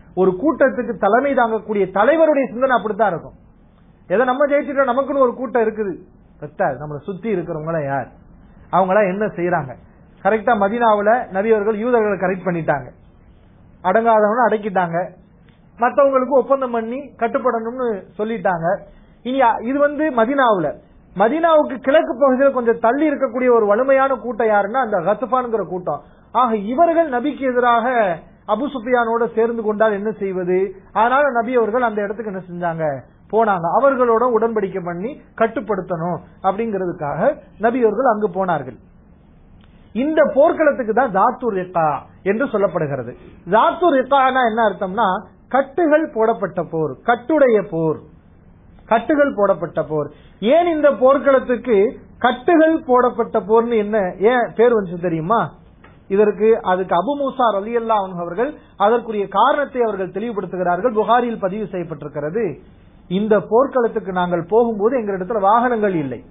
ஒரு கூட்டத்துக்கு தலைமை தாங்கக்கூடிய தலைவருடைய சிந்தனை அப்படித்தான் இருக்கும் எதை நம்ம ஜெயிச்சுட்டோம் நமக்குன்னு ஒரு கூட்டம் இருக்குது பத்தாது நம்மளை சுத்தி இருக்கிறவங்கள யார் அவங்கள என்ன செய்யறாங்க கரெக்டா மதீனாவுல நபி அவர்கள் யூதர்களை கரெக்ட் பண்ணிட்டாங்க அடங்காதவன அடக்கிட்டாங்க மத்தவங்களுக்கு ஒப்பந்தம் பண்ணி கட்டுப்படணும்னு சொல்லிட்டாங்க இனி அ- இது வந்து மதீனாவுல மதீனாவுக்கு கிழக்கு பகுதியில் கொஞ்சம் தள்ளி இருக்கக்கூடிய ஒரு வலிமையான கூட்டம் யாருன்னா அந்த கத்துபான்ங்கிற கூட்டம் ஆக இவர்கள் நபிக்கு எதிராக அபு சுஃபியானோட சேர்ந்து கொண்டால் என்ன செய்வது அதனால நபி அவர்கள் அந்த இடத்துக்கு என்ன செஞ்சாங்க போனாங்க அவர்களோட உடன்படிக்கை பண்ணி கட்டுப்படுத்தணும் அப்படிங்கிறதுக்காக நபி அவர்கள் அங்கு போனார்கள் இந்த போர்க்களத்துக்கு தான் ஜாத்தூர் ரிகா என்று சொல்லப்படுகிறது ஜாத்தூர் ரிகானா என்ன அர்த்தம்னா கட்டுகள் போடப்பட்ட போர் கட்டுடைய போர் கட்டுகள் போடப்பட்ட போர் ஏன் இந்த போர்க்களத்துக்கு கட்டுகள் போடப்பட்ட போர்னு என்ன ஏன் பேர் வந்துச்சு தெரியுமா இதற்கு அதுக்கு அபு மூசா அலி அவர்கள் அதற்குரிய காரணத்தை அவர்கள் தெளிவுபடுத்துகிறார்கள் புகாரியில் பதிவு செய்யப்பட்டிருக்கிறது இந்த போர்க்களத்துக்கு நாங்கள் போகும்போது எங்களிடத்துல வாகனங்கள் இல்லை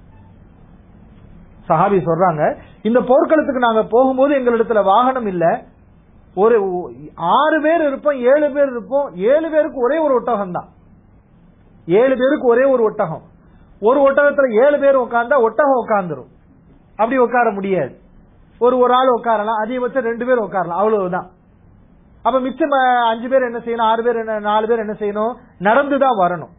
சஹாபி சொல்றாங்க இந்த போர்க்களத்துக்கு நாங்க போகும்போது எங்களிடத்துல வாகனம் இல்ல ஒரு ஆறு பேர் இருப்போம் ஏழு பேர் இருப்போம் ஏழு பேருக்கு ஒரே ஒரு ஒட்டகம் தான் ஏழு பேருக்கு ஒரே ஒரு ஒட்டகம் ஒரு ஒட்டகத்துல ஏழு பேர் உட்கார்ந்தா ஒட்டகம் உட்கார்ந்துரும் அப்படி உட்கார முடியாது ஒரு ஒரு ஆள் உட்காரலாம் அதிகபட்சம் ரெண்டு பேர் உட்காரலாம் அவ்வளவுதான் அப்ப மிச்சம் அஹ், அஞ்சு பேர் என்ன செய்யணும் ஆறு பேர் என்ன நாலு பேர் என்ன செய்யணும் நடந்துதான் வரணும்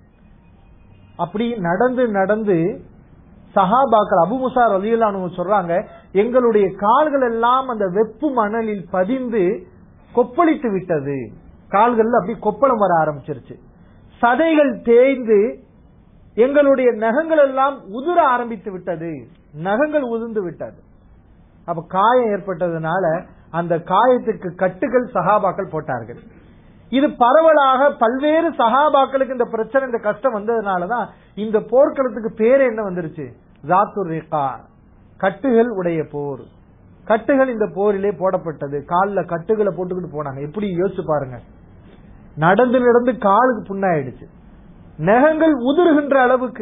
அப்படி நடந்து நடந்து சஹாபாக்கள் அபு முசார் ரலியல்லாஹு சொல்றாங்க எங்களுடைய கால்கள் எல்லாம் அந்த வெப்பு மணலில் பதிந்து கொப்பளித்து விட்டது கால்கள்ல அப்படி கொப்பளம் வர ஆரம்பிச்சிருச்சு சதைகள் தேய்ந்து எங்களுடைய நகங்கள் எல்லாம் உதிர ஆரம்பித்து விட்டது நகங்கள் உதிர்ந்து விட்டது அப்ப காயம் ஏற்பட்டதுனால அந்த காயத்துக்கு கட்டுகள் சஹாபாக்கள் போட்டார்கள் இது பரவலாக பல்வேறு சஹாபாக்களுக்கு இந்த பிரச்சனை இந்த கஷ்டம் வந்ததுனாலதான் இந்த போர்க்களத்துக்கு பேர் என்ன வந்துருச்சு ஜாத்துர் ரிகா கட்டுகள் உடைய போர் கட்டுகள் இந்த போரிலே போடப்பட்டது கால்ல கட்டுகளை போட்டுக்கிட்டு போனாங்க எப்படி யோசிச்சு பாருங்க நடந்து நடந்து காலுக்கு புண்ணாயிடுச்சு நகங்கள் உதிருகின்ற அளவுக்கு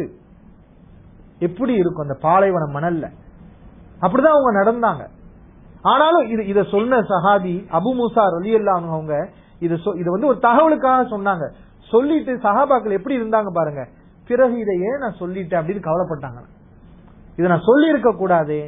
எப்படி இருக்கும் அந்த பாலைவன மணல்ல அப்படிதான் அவங்க நடந்தாங்க ஆனாலும் இது இத சொன்ன சஹாபி அபு மூசா ரலி அவங்க இது சொ- இது வந்து ஒரு தகவலுக்காக சொன்னாங்க சொல்லிட்டு சஹாபாக்கள் எப்படி இருந்தாங்க பாருங்க பிறகு இதை ஏன் நான் சொல்லிட்டேன் அப்படின்னு கவலைப்பட்டாங்க இதை நான் சொல்லி இருக்க கூடாதே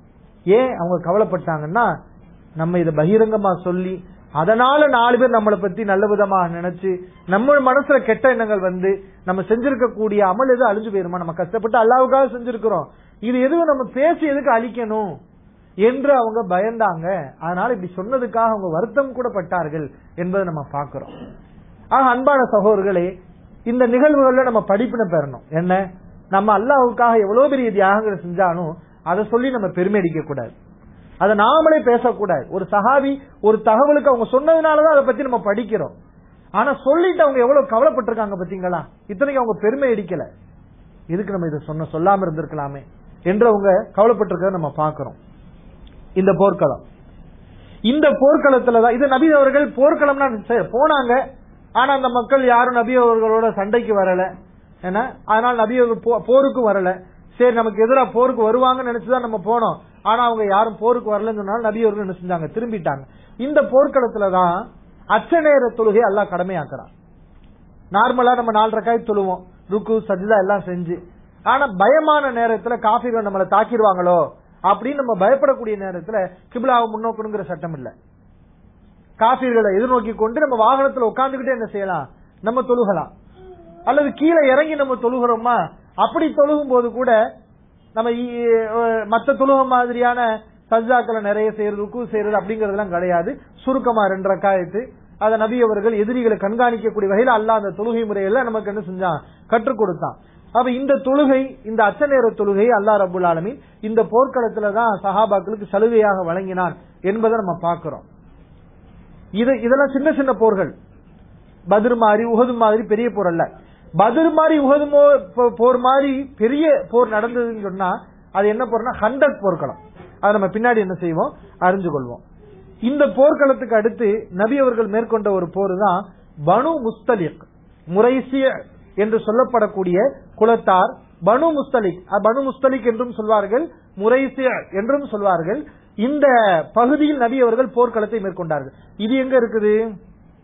ஏன் அவங்க கவலைப்பட்டாங்கன்னா நம்ம இதை பகிரங்கமா சொல்லி அதனால நாலு பேர் நம்மளை பத்தி நல்ல விதமா நினைச்சு நம்ம மனசுல கெட்ட எண்ணங்கள் வந்து நம்ம செஞ்சிருக்கக்கூடிய அமல் எதுவும் அழிஞ்சு போயிருமா நம்ம கஷ்டப்பட்டு அல்லாவுக்காக செஞ்சிருக்கிறோம் இது எதுவும் நம்ம பேசி எதுக்கு அழிக்கணும் என்று அவங்க பயந்தாங்க அதனால இப்படி சொன்னதுக்காக அவங்க வருத்தம் கூட பட்டார்கள் என்பதை நம்ம பார்க்கிறோம் ஆக அன்பான சகோதரர்களே இந்த நிகழ்வுகள்ல நம்ம படிப்பினை பெறணும் என்ன நம்ம அல்லாஹ்வுக்காக எவ்வளவு பெரிய தியாகங்களை செஞ்சாலும் அதை சொல்லி நம்ம பெருமை அடிக்க கூடாது அதை நாமளே பேசக்கூடாது ஒரு சஹாபி ஒரு தகவலுக்கு அவங்க சொன்னதுனாலதான் அதை பத்தி நம்ம படிக்கிறோம் ஆனா சொல்லிட்டு அவங்க எவ்வளவு கவலைப்பட்டிருக்காங்க பாத்தீங்களா இத்தனைக்கு அவங்க பெருமை அடிக்கல எதுக்கு நம்ம இதை சொன்ன சொல்லாம இருந்திருக்கலாமே என்று அவங்க கவலைப்பட்டிருக்கிறத நம்ம பார்க்கிறோம் இந்த போர்க்களம் இந்த போர்க்களத்துலதான் இது நபி அவர்கள் போர்க்களம்னா சரி, போனாங்க ஆனா அந்த மக்கள் யாரும் நபி அவர்களோட சண்டைக்கு வரல ஏன்னா அதனால நபி அவர்கள் போ- போருக்கு வரல சரி நமக்கு எதிராக போருக்கு வருவாங்கன்னு நினைச்சுதான் நம்ம போனோம் ஆனா அவங்க யாரும் போருக்கு வரலன்னு சொன்னாலும் நபி அவர்கள் என்ன செஞ்சாங்க திரும்பிட்டாங்க இந்த போர்க்களத்துலதான் அச்ச நேர தொழுகை எல்லாம் கடமையாக்குறான் நார்மலா நம்ம நாலு ரக்காய் தொழுவோம் ருக்கு சஜிதா எல்லாம் செஞ்சு ஆனா பயமான நேரத்துல காஃபிர்கள் நம்மளை தாக்கிடுவாங்களோ அப்படின்னு நம்ம பயப்படக்கூடிய நேரத்துல கிபிலாவை முன்னோக்கணுங்கிற சட்டம் இல்ல காஃபிர்களை எதிர்நோக்கி கொண்டு நம்ம வாகனத்துல உட்கார்ந்துகிட்டே என்ன செய்யலாம் நம்ம தொழுகலாம் அல்லது கீழே இறங்கி நம்ம தொழுகிறோமா அப்படி தொழுகும் போது கூட நம்ம இ- அஹ் மத்த தொழுக மாதிரியான சஜ்ஜாக்களை நிறைய செய்யறது ருக்கு செய்யறது அப்படிங்கறதெல்லாம் கிடையாது சுருக்கமா ரெண்டு ரக்காயத்து அத நபி அவர்கள் எதிரிகளை கண்காணிக்கக்கூடிய வகையில் அல்லாஹ் அந்த தொழுகை முறையில நமக்கு என்ன செஞ்சான் கற்றுக் கொடுத்தான் அப்ப இந்த தொழுகை இந்த அச்ச நேர தொழுகை அல்லாஹ் ரபுல் ஆலமீன் இந்த போர்க்களத்துல தான் சஹாபாக்களுக்கு சலுகையாக வழங்கினான் என்பதை நம்ம பார்க்கிறோம் இது இதெல்லாம் சின்ன சின்ன போர்கள் பத்ர் மாதிரி உஹது மாதிரி பெரிய போர் அல்ல பத்ர் மாதிரி உஹது மோ- போ- போர் மாதிரி பெரிய போர் நடந்ததுன்னு சொன்னா அது என்ன போர்னா ஹண்டக் போர்க்களம் அதை நம்ம பின்னாடி என்ன செய்வோம் அறிஞ்சு கொள்வோம் இந்த போர்க்களத்துக்கு அடுத்து நபி அவர்கள் மேற்கொண்ட ஒரு போர் தான் பனு முஸ்தலிக் முரைசிய என்று சொல்லப்படக்கூடிய குலத்தார் பனு முஸ்தலிக் அஹ் பனு முஸ்தலிக் என்றும் சொல்வார்கள் முரைசிய என்றும் சொல்வார்கள் இந்த பகுதியில் நபி அவர்கள் போர்க்களத்தை மேற்கொண்டார்கள் இது எங்க இருக்குது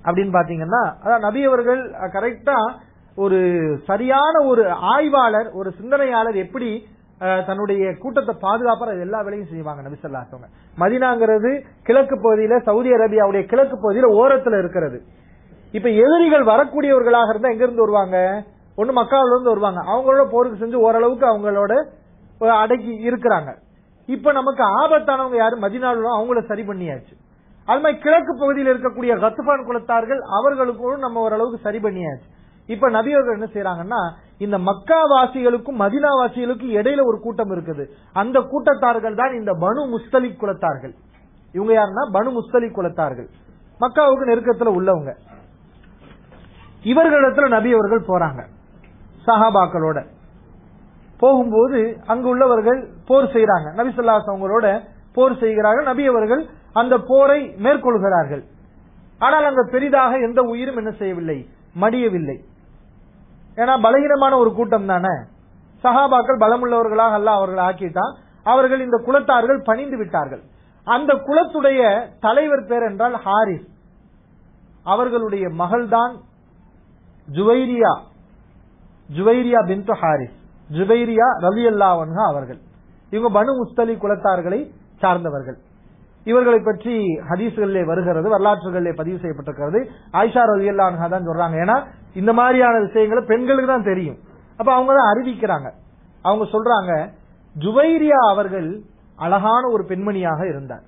அப்படின்னு பாத்தீங்கன்னா அதான் நபி அவர்கள் கரெக்டா ஒரு சரியான ஒரு ஆய்வாளர் ஒரு சிந்தனையாளர் எப்படி அஹ், தன்னுடைய கூட்டத்தை பாதுகாப்பார் அது எல்லா வேலையும் செய்வாங்க நபி சொல்லாத்தவங்க மதினாங்கிறது கிழக்கு பகுதியில சவுதி அரேபியாவுடைய கிழக்கு பகுதியில ஓரத்துல இருக்கிறது இப்ப எதிரிகள் வரக்கூடியவர்களாக இருந்தா எங்க இருந்து வருவாங்க ஒண்ணு மக்காவில இருந்து வருவாங்க அவங்களோட போருக்கு செஞ்சு ஓரளவுக்கு அவங்களோட ஒரு அடக்கி இருக்கிறாங்க இப்ப நமக்கு ஆபத்தானவங்க யாரு மதினாவில் அவங்கள சரி பண்ணியாச்சு அது மாதிரி கிழக்கு பகுதியில் இருக்கக்கூடிய கத்துபான் குலத்தார்கள் அவர்களுக்கும் நம்ம ஓரளவுக்கு சரி பண்ணியாச்சு இப்ப நபி அவர்கள் என்ன செய்யறாங்கன்னா இந்த மக்கா வாசிகளுக்கும் மதினா வாசிகளுக்கும் இடையில ஒரு கூட்டம் இருக்குது அந்த கூட்டத்தார்கள் தான் இந்த பனு முஸ்தலிக் குலத்தார்கள் இவங்க யாருன்னா பனு முஸ்தலிக் குலத்தார்கள் மக்காவுக்கு நெருக்கத்துல உள்ளவங்க இவர்களிடத்துல நபி அவர்கள் போறாங்க சஹாபாக்களோட போகும்போது அங்கு உள்ளவர்கள் போர் செய்யறாங்க நபி சொல்லாஸ் அவங்களோட போர் செய்கிறார்கள் நபி அவர்கள் அந்த போரை மேற்கொள்கிறார்கள் ஆனால் அங்க பெரிதாக எந்த உயிரும் என்ன செய்யவில்லை மடியவில்லை ஏன்னா பலகீனமான ஒரு கூட்டம் தானே சஹாபாக்கள் பலமுள்ளவர்களாக அல்ல அவர்கள் ஆக்கிட்டான் அவர்கள் இந்த குலத்தார்கள் பணிந்து விட்டார்கள் அந்த குலத்துடைய தலைவர் பேர் என்றால் ஹாரிஸ் அவர்களுடைய மகள்தான் ஜுவைரியா ஜுவைரியா பின்து ஹாரிஸ் ஜுவைரியா ரவி அல்லாவன்ஹா அவர்கள் இவங்க பனு முஸ்தலி குலத்தார்களை சார்ந்தவர்கள் இவர்களை பற்றி ஹதீஸ்களிலே வருகிறது வரலாற்றுகளிலே பதிவு செய்யப்பட்டிருக்கிறது ஆயிஷா ரவி அல்லான்ஹா தான் சொல்றாங்க ஏன்னா இந்த மாதிரியான விஷயங்களை பெண்களுக்கு தான் தெரியும் அப்ப அவங்க தான் அறிவிக்கிறாங்க அவங்க சொல்றாங்க ஜுவைரியா அவர்கள் அழகான ஒரு பெண்மணியாக இருந்தார்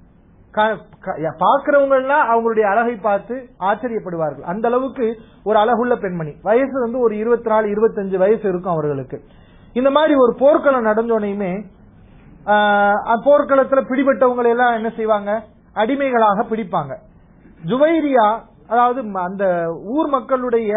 பாக்குறவங்க எல்லாம் அவங்களுடைய அழகை பார்த்து ஆச்சரியப்படுவார்கள் அந்த அளவுக்கு ஒரு அழகுள்ள பெண்மணி வயசு வந்து ஒரு இருபத்தி நாலு இருபத்தஞ்சு வயசு இருக்கும் அவர்களுக்கு இந்த மாதிரி ஒரு போர்க்களம் நடந்தோனையுமே போர்க்களத்துல பிடிபட்டவங்களை எல்லாம் என்ன செய்வாங்க அடிமைகளாக பிடிப்பாங்க ஜுவைரியா அதாவது அந்த ஊர் மக்களுடைய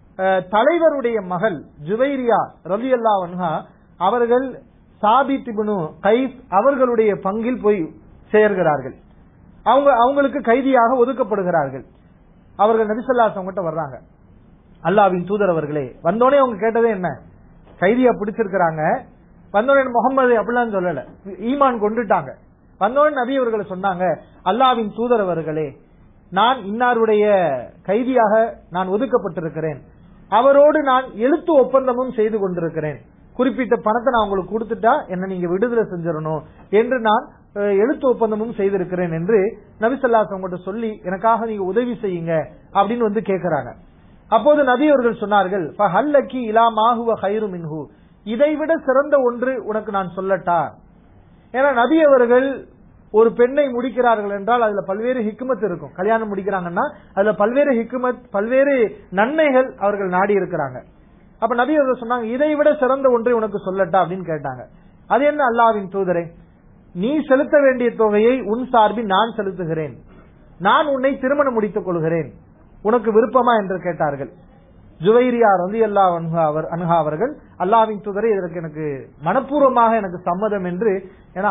தலைவருடைய மகள் ஜுவைரியா ரவி அல்லா அவர்கள் சாபித் இப்னு கைஸ் அவர்களுடைய பங்கில் போய் சேர்கிறார்கள் அவங்க அவங்களுக்கு கைதியாக ஒதுக்கப்படுகிறார்கள் அவர்கள் நபிசல்லாஸ் அவங்ககிட்ட வர்றாங்க அல்லாவின் தூதர் அவர்களே வந்தோடனே அவங்க கேட்டதே என்ன கைதியா பிடிச்சிருக்கிறாங்க வந்தோடனே முகமது அப்படிலாம் சொல்லல ஈமான் கொண்டுட்டாங்க வந்தோடனே நபி அவர்களை சொன்னாங்க அல்லாவின் தூதர் அவர்களே நான் இன்னாருடைய கைதியாக நான் ஒதுக்கப்பட்டிருக்கிறேன் அவரோடு நான் எழுத்து ஒப்பந்தமும் செய்து கொண்டிருக்கிறேன் குறிப்பிட்ட பணத்தை நான் உங்களுக்கு கொடுத்துட்டா என்ன நீங்க விடுதலை செஞ்சிடணும் என்று நான் எழுத்து ஒப்பந்தமும் செய்திருக்கிறேன் என்று நபிசல்லாஸ் அவங்கள்ட்ட சொல்லி எனக்காக நீங்க உதவி செய்யுங்க அப்படின்னு வந்து கேட்கிறாங்க அப்போது நபி அவர்கள் சொன்னார்கள் ஹல்லக்கி இலா மாஹுவ ஹைரு மின்ஹு இதைவிட சிறந்த ஒன்று உனக்கு நான் சொல்லட்டா ஏன்னா நபி அவர்கள் ஒரு பெண்ணை முடிக்கிறார்கள் என்றால் அதுல பல்வேறு ஹிக்குமத் இருக்கும் கல்யாணம் முடிக்கிறாங்கன்னா அதுல பல்வேறு ஹிக்குமத் பல்வேறு நன்மைகள் அவர்கள் நாடி இருக்கிறாங்க அப்ப நபி அவர்கள் சொன்னாங்க இதை விட சிறந்த ஒன்றை உனக்கு சொல்லட்டா அப்படின்னு கேட்டாங்க அது என்ன அல்லாவின் தூதரை நீ செலுத்த வேண்டிய தொகையை உன் சார்பில் நான் செலுத்துகிறேன் நான் உன்னை திருமணம் முடித்துக் கொள்கிறேன் உனக்கு விருப்பமா என்று கேட்டார்கள் ஜுவைரியா ரந்தி அல்லா அவர் அனுகா அவர்கள் அல்லாவின் தூதரை இதற்கு எனக்கு மனப்பூர்வமாக எனக்கு சம்மதம் என்று ஏன்னா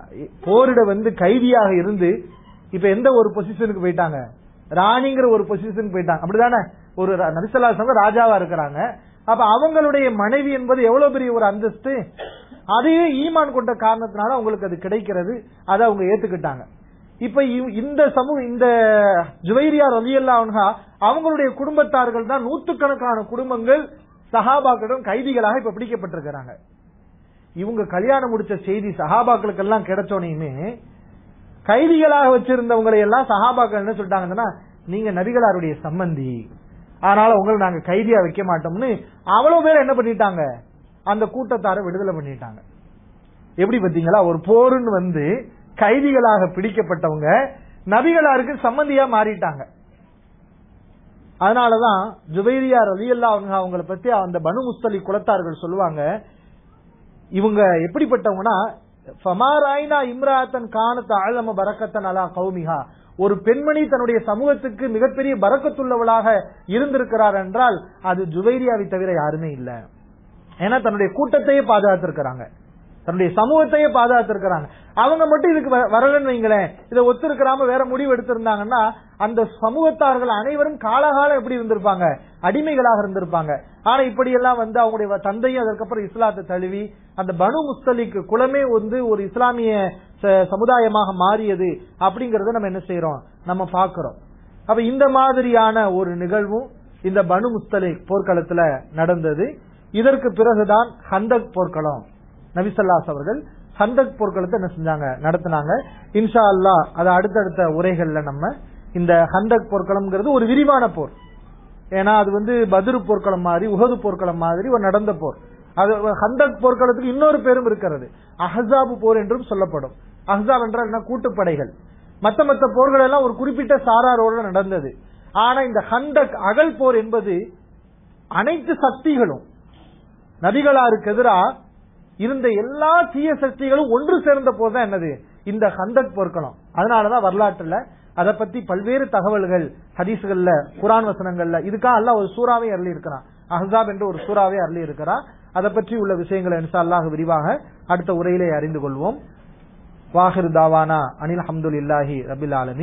போரிட வந்து கைதியாக இருந்து இப்ப எந்த ஒரு பொசிஷனுக்கு போயிட்டாங்க ராணிங்கிற ஒரு பொசிஷனுக்கு போயிட்டாங்க அப்படிதானே ஒரு நபிசல்லாசங்க ராஜாவா இருக்கிறாங்க அப்ப அவங்களுடைய மனைவி என்பது எவ்வளவு பெரிய ஒரு அந்தஸ்து அதையே ஈமான் கொண்ட காரணத்தினால அவங்களுக்கு அது கிடைக்கிறது அதை அவங்க ஏத்துக்கிட்டாங்க இப்ப இந்த சமூக இந்த ஜுவைரியா ரலியல்லா அவங்களுடைய குடும்பத்தார்கள் தான் நூத்துக்கணக்கான குடும்பங்கள் சஹாபாக்களிடம் கைதிகளாக இப்ப பிடிக்கப்பட்டிருக்கிறாங்க இவங்க கல்யாணம் முடிச்ச செய்தி சஹாபாக்களுக்கு எல்லாம் கிடைச்சோனையுமே கைதிகளாக வச்சிருந்தவங்களை எல்லாம் சஹாபாக்கள் என்ன சொல்லிட்டாங்கன்னா நீங்க நபிகளாருடைய சம்பந்தி அதனால உங்களை நாங்க கைதியா வைக்க மாட்டோம்னு அவ்வளவு பேர் என்ன பண்ணிட்டாங்க அந்த கூட்டத்தார விடுதலை பண்ணிட்டாங்க எப்படி பாத்தீங்களா ஒரு போருன்னு வந்து கைதிகளாக பிடிக்கப்பட்டவங்க நபிகளாருக்கு சம்மந்தியா மாறிட்டாங்க அதனாலதான் ஜுபைரியா ரலியல்லா அவங்க அவங்களை பத்தி அந்த பனு முஸ்தலி குலத்தார்கள் சொல்லுவாங்க இவங்க எப்படிப்பட்டவங்கன்னா ஃபமாராயினா இம்ராத்தன் காணத்த ஆழம பரக்கத்தன் அலா கௌமிகா ஒரு பெண்மணி தன்னுடைய சமூகத்துக்கு மிகப்பெரிய பறக்கத்துள்ளவளாக இருந்திருக்கிறார் என்றால் அது ஜுவைரியாவை தவிர யாருமே இல்ல ஏன்னா தன்னுடைய கூட்டத்தையே பாதுகாத்திருக்கிறாங்க தன்னுடைய சமூகத்தையே பாதுகாத்திருக்கிறாங்க அவங்க மட்டும் இதுக்கு வரலன்னு வைங்களேன் இதை ஒத்துருக்கிறாம வேற முடிவு எடுத்திருந்தாங்கன்னா அந்த சமூகத்தார்கள் அனைவரும் காலகாலம் எப்படி இருந்திருப்பாங்க அடிமைகளாக இருந்திருப்பாங்க ஆனா இப்படி எல்லாம் வந்து அவங்களுடைய தந்தையும் அதற்கப்புறம் இஸ்லாத்தை தழுவி அந்த பனு முஸ்தலிக்கு குலமே வந்து ஒரு இஸ்லாமிய சமுதாயமாக மாறியது அப்படிங்கறத நம்ம என்ன செய்யறோம் நம்ம பாக்குறோம் அப்ப இந்த மாதிரியான ஒரு நிகழ்வும் இந்த பனு முஸ்தலிக் போர்க்களத்துல நடந்தது இதற்கு பிறகுதான் ஹந்தக் போர்க்களம் நபிசல்லாஸ் அவர்கள் ஹந்தக் போர்க்களத்தை என்ன செஞ்சாங்க நடத்தினாங்க இன்ஷா அல்லாஹ் அது அடுத்தடுத்த உரைகள்ல நம்ம இந்த ஹந்தக் போர்க்களம்ங்கிறது ஒரு விரிவான போர் ஏன்னா அது வந்து பத்ரு போர்க்களம் மாதிரி உஹது போர்க்களம் மாதிரி ஒரு நடந்த போர் அது ஹந்தக் போர்க்களத்துக்கு இன்னொரு பேரும் இருக்கிறது அஹசாபு போர் என்றும் சொல்லப்படும் அஹசாப் என்றால் என்ன கூட்டுப்படைகள் மத்த மத்த போர்கள் எல்லாம் ஒரு குறிப்பிட்ட சாராரோடு நடந்தது ஆனா இந்த ஹந்தக் அகல் போர் என்பது அனைத்து சக்திகளும் நபிகளாருக்கு எதிராக இருந்த எல்லா தீய சக்திகளும் ஒன்று சேர்ந்த போதுதான் என்னது இந்த ஹந்தக் போர்க்களம் அதனாலதான் வரலாற்றுல அதை பத்தி பல்வேறு தகவல்கள் ஹதீஸ்கள்ல குரான் வசனங்கள்ல இதுக்காக அல்லாஹ் ஒரு சூறாவை அருளி இருக்கிறான் அஹ்ஸாப் என்று ஒரு சூறாவை அருளி இருக்கிறான் அதை பற்றி உள்ள விஷயங்களை இன்ஷா அல்லாஹ் விரிவாக அடுத்த உரையிலே அறிந்து கொள்வோம் வாஹிர் தாவானா அனில் அஹமதுல்லாஹி ரபில் ஆலமி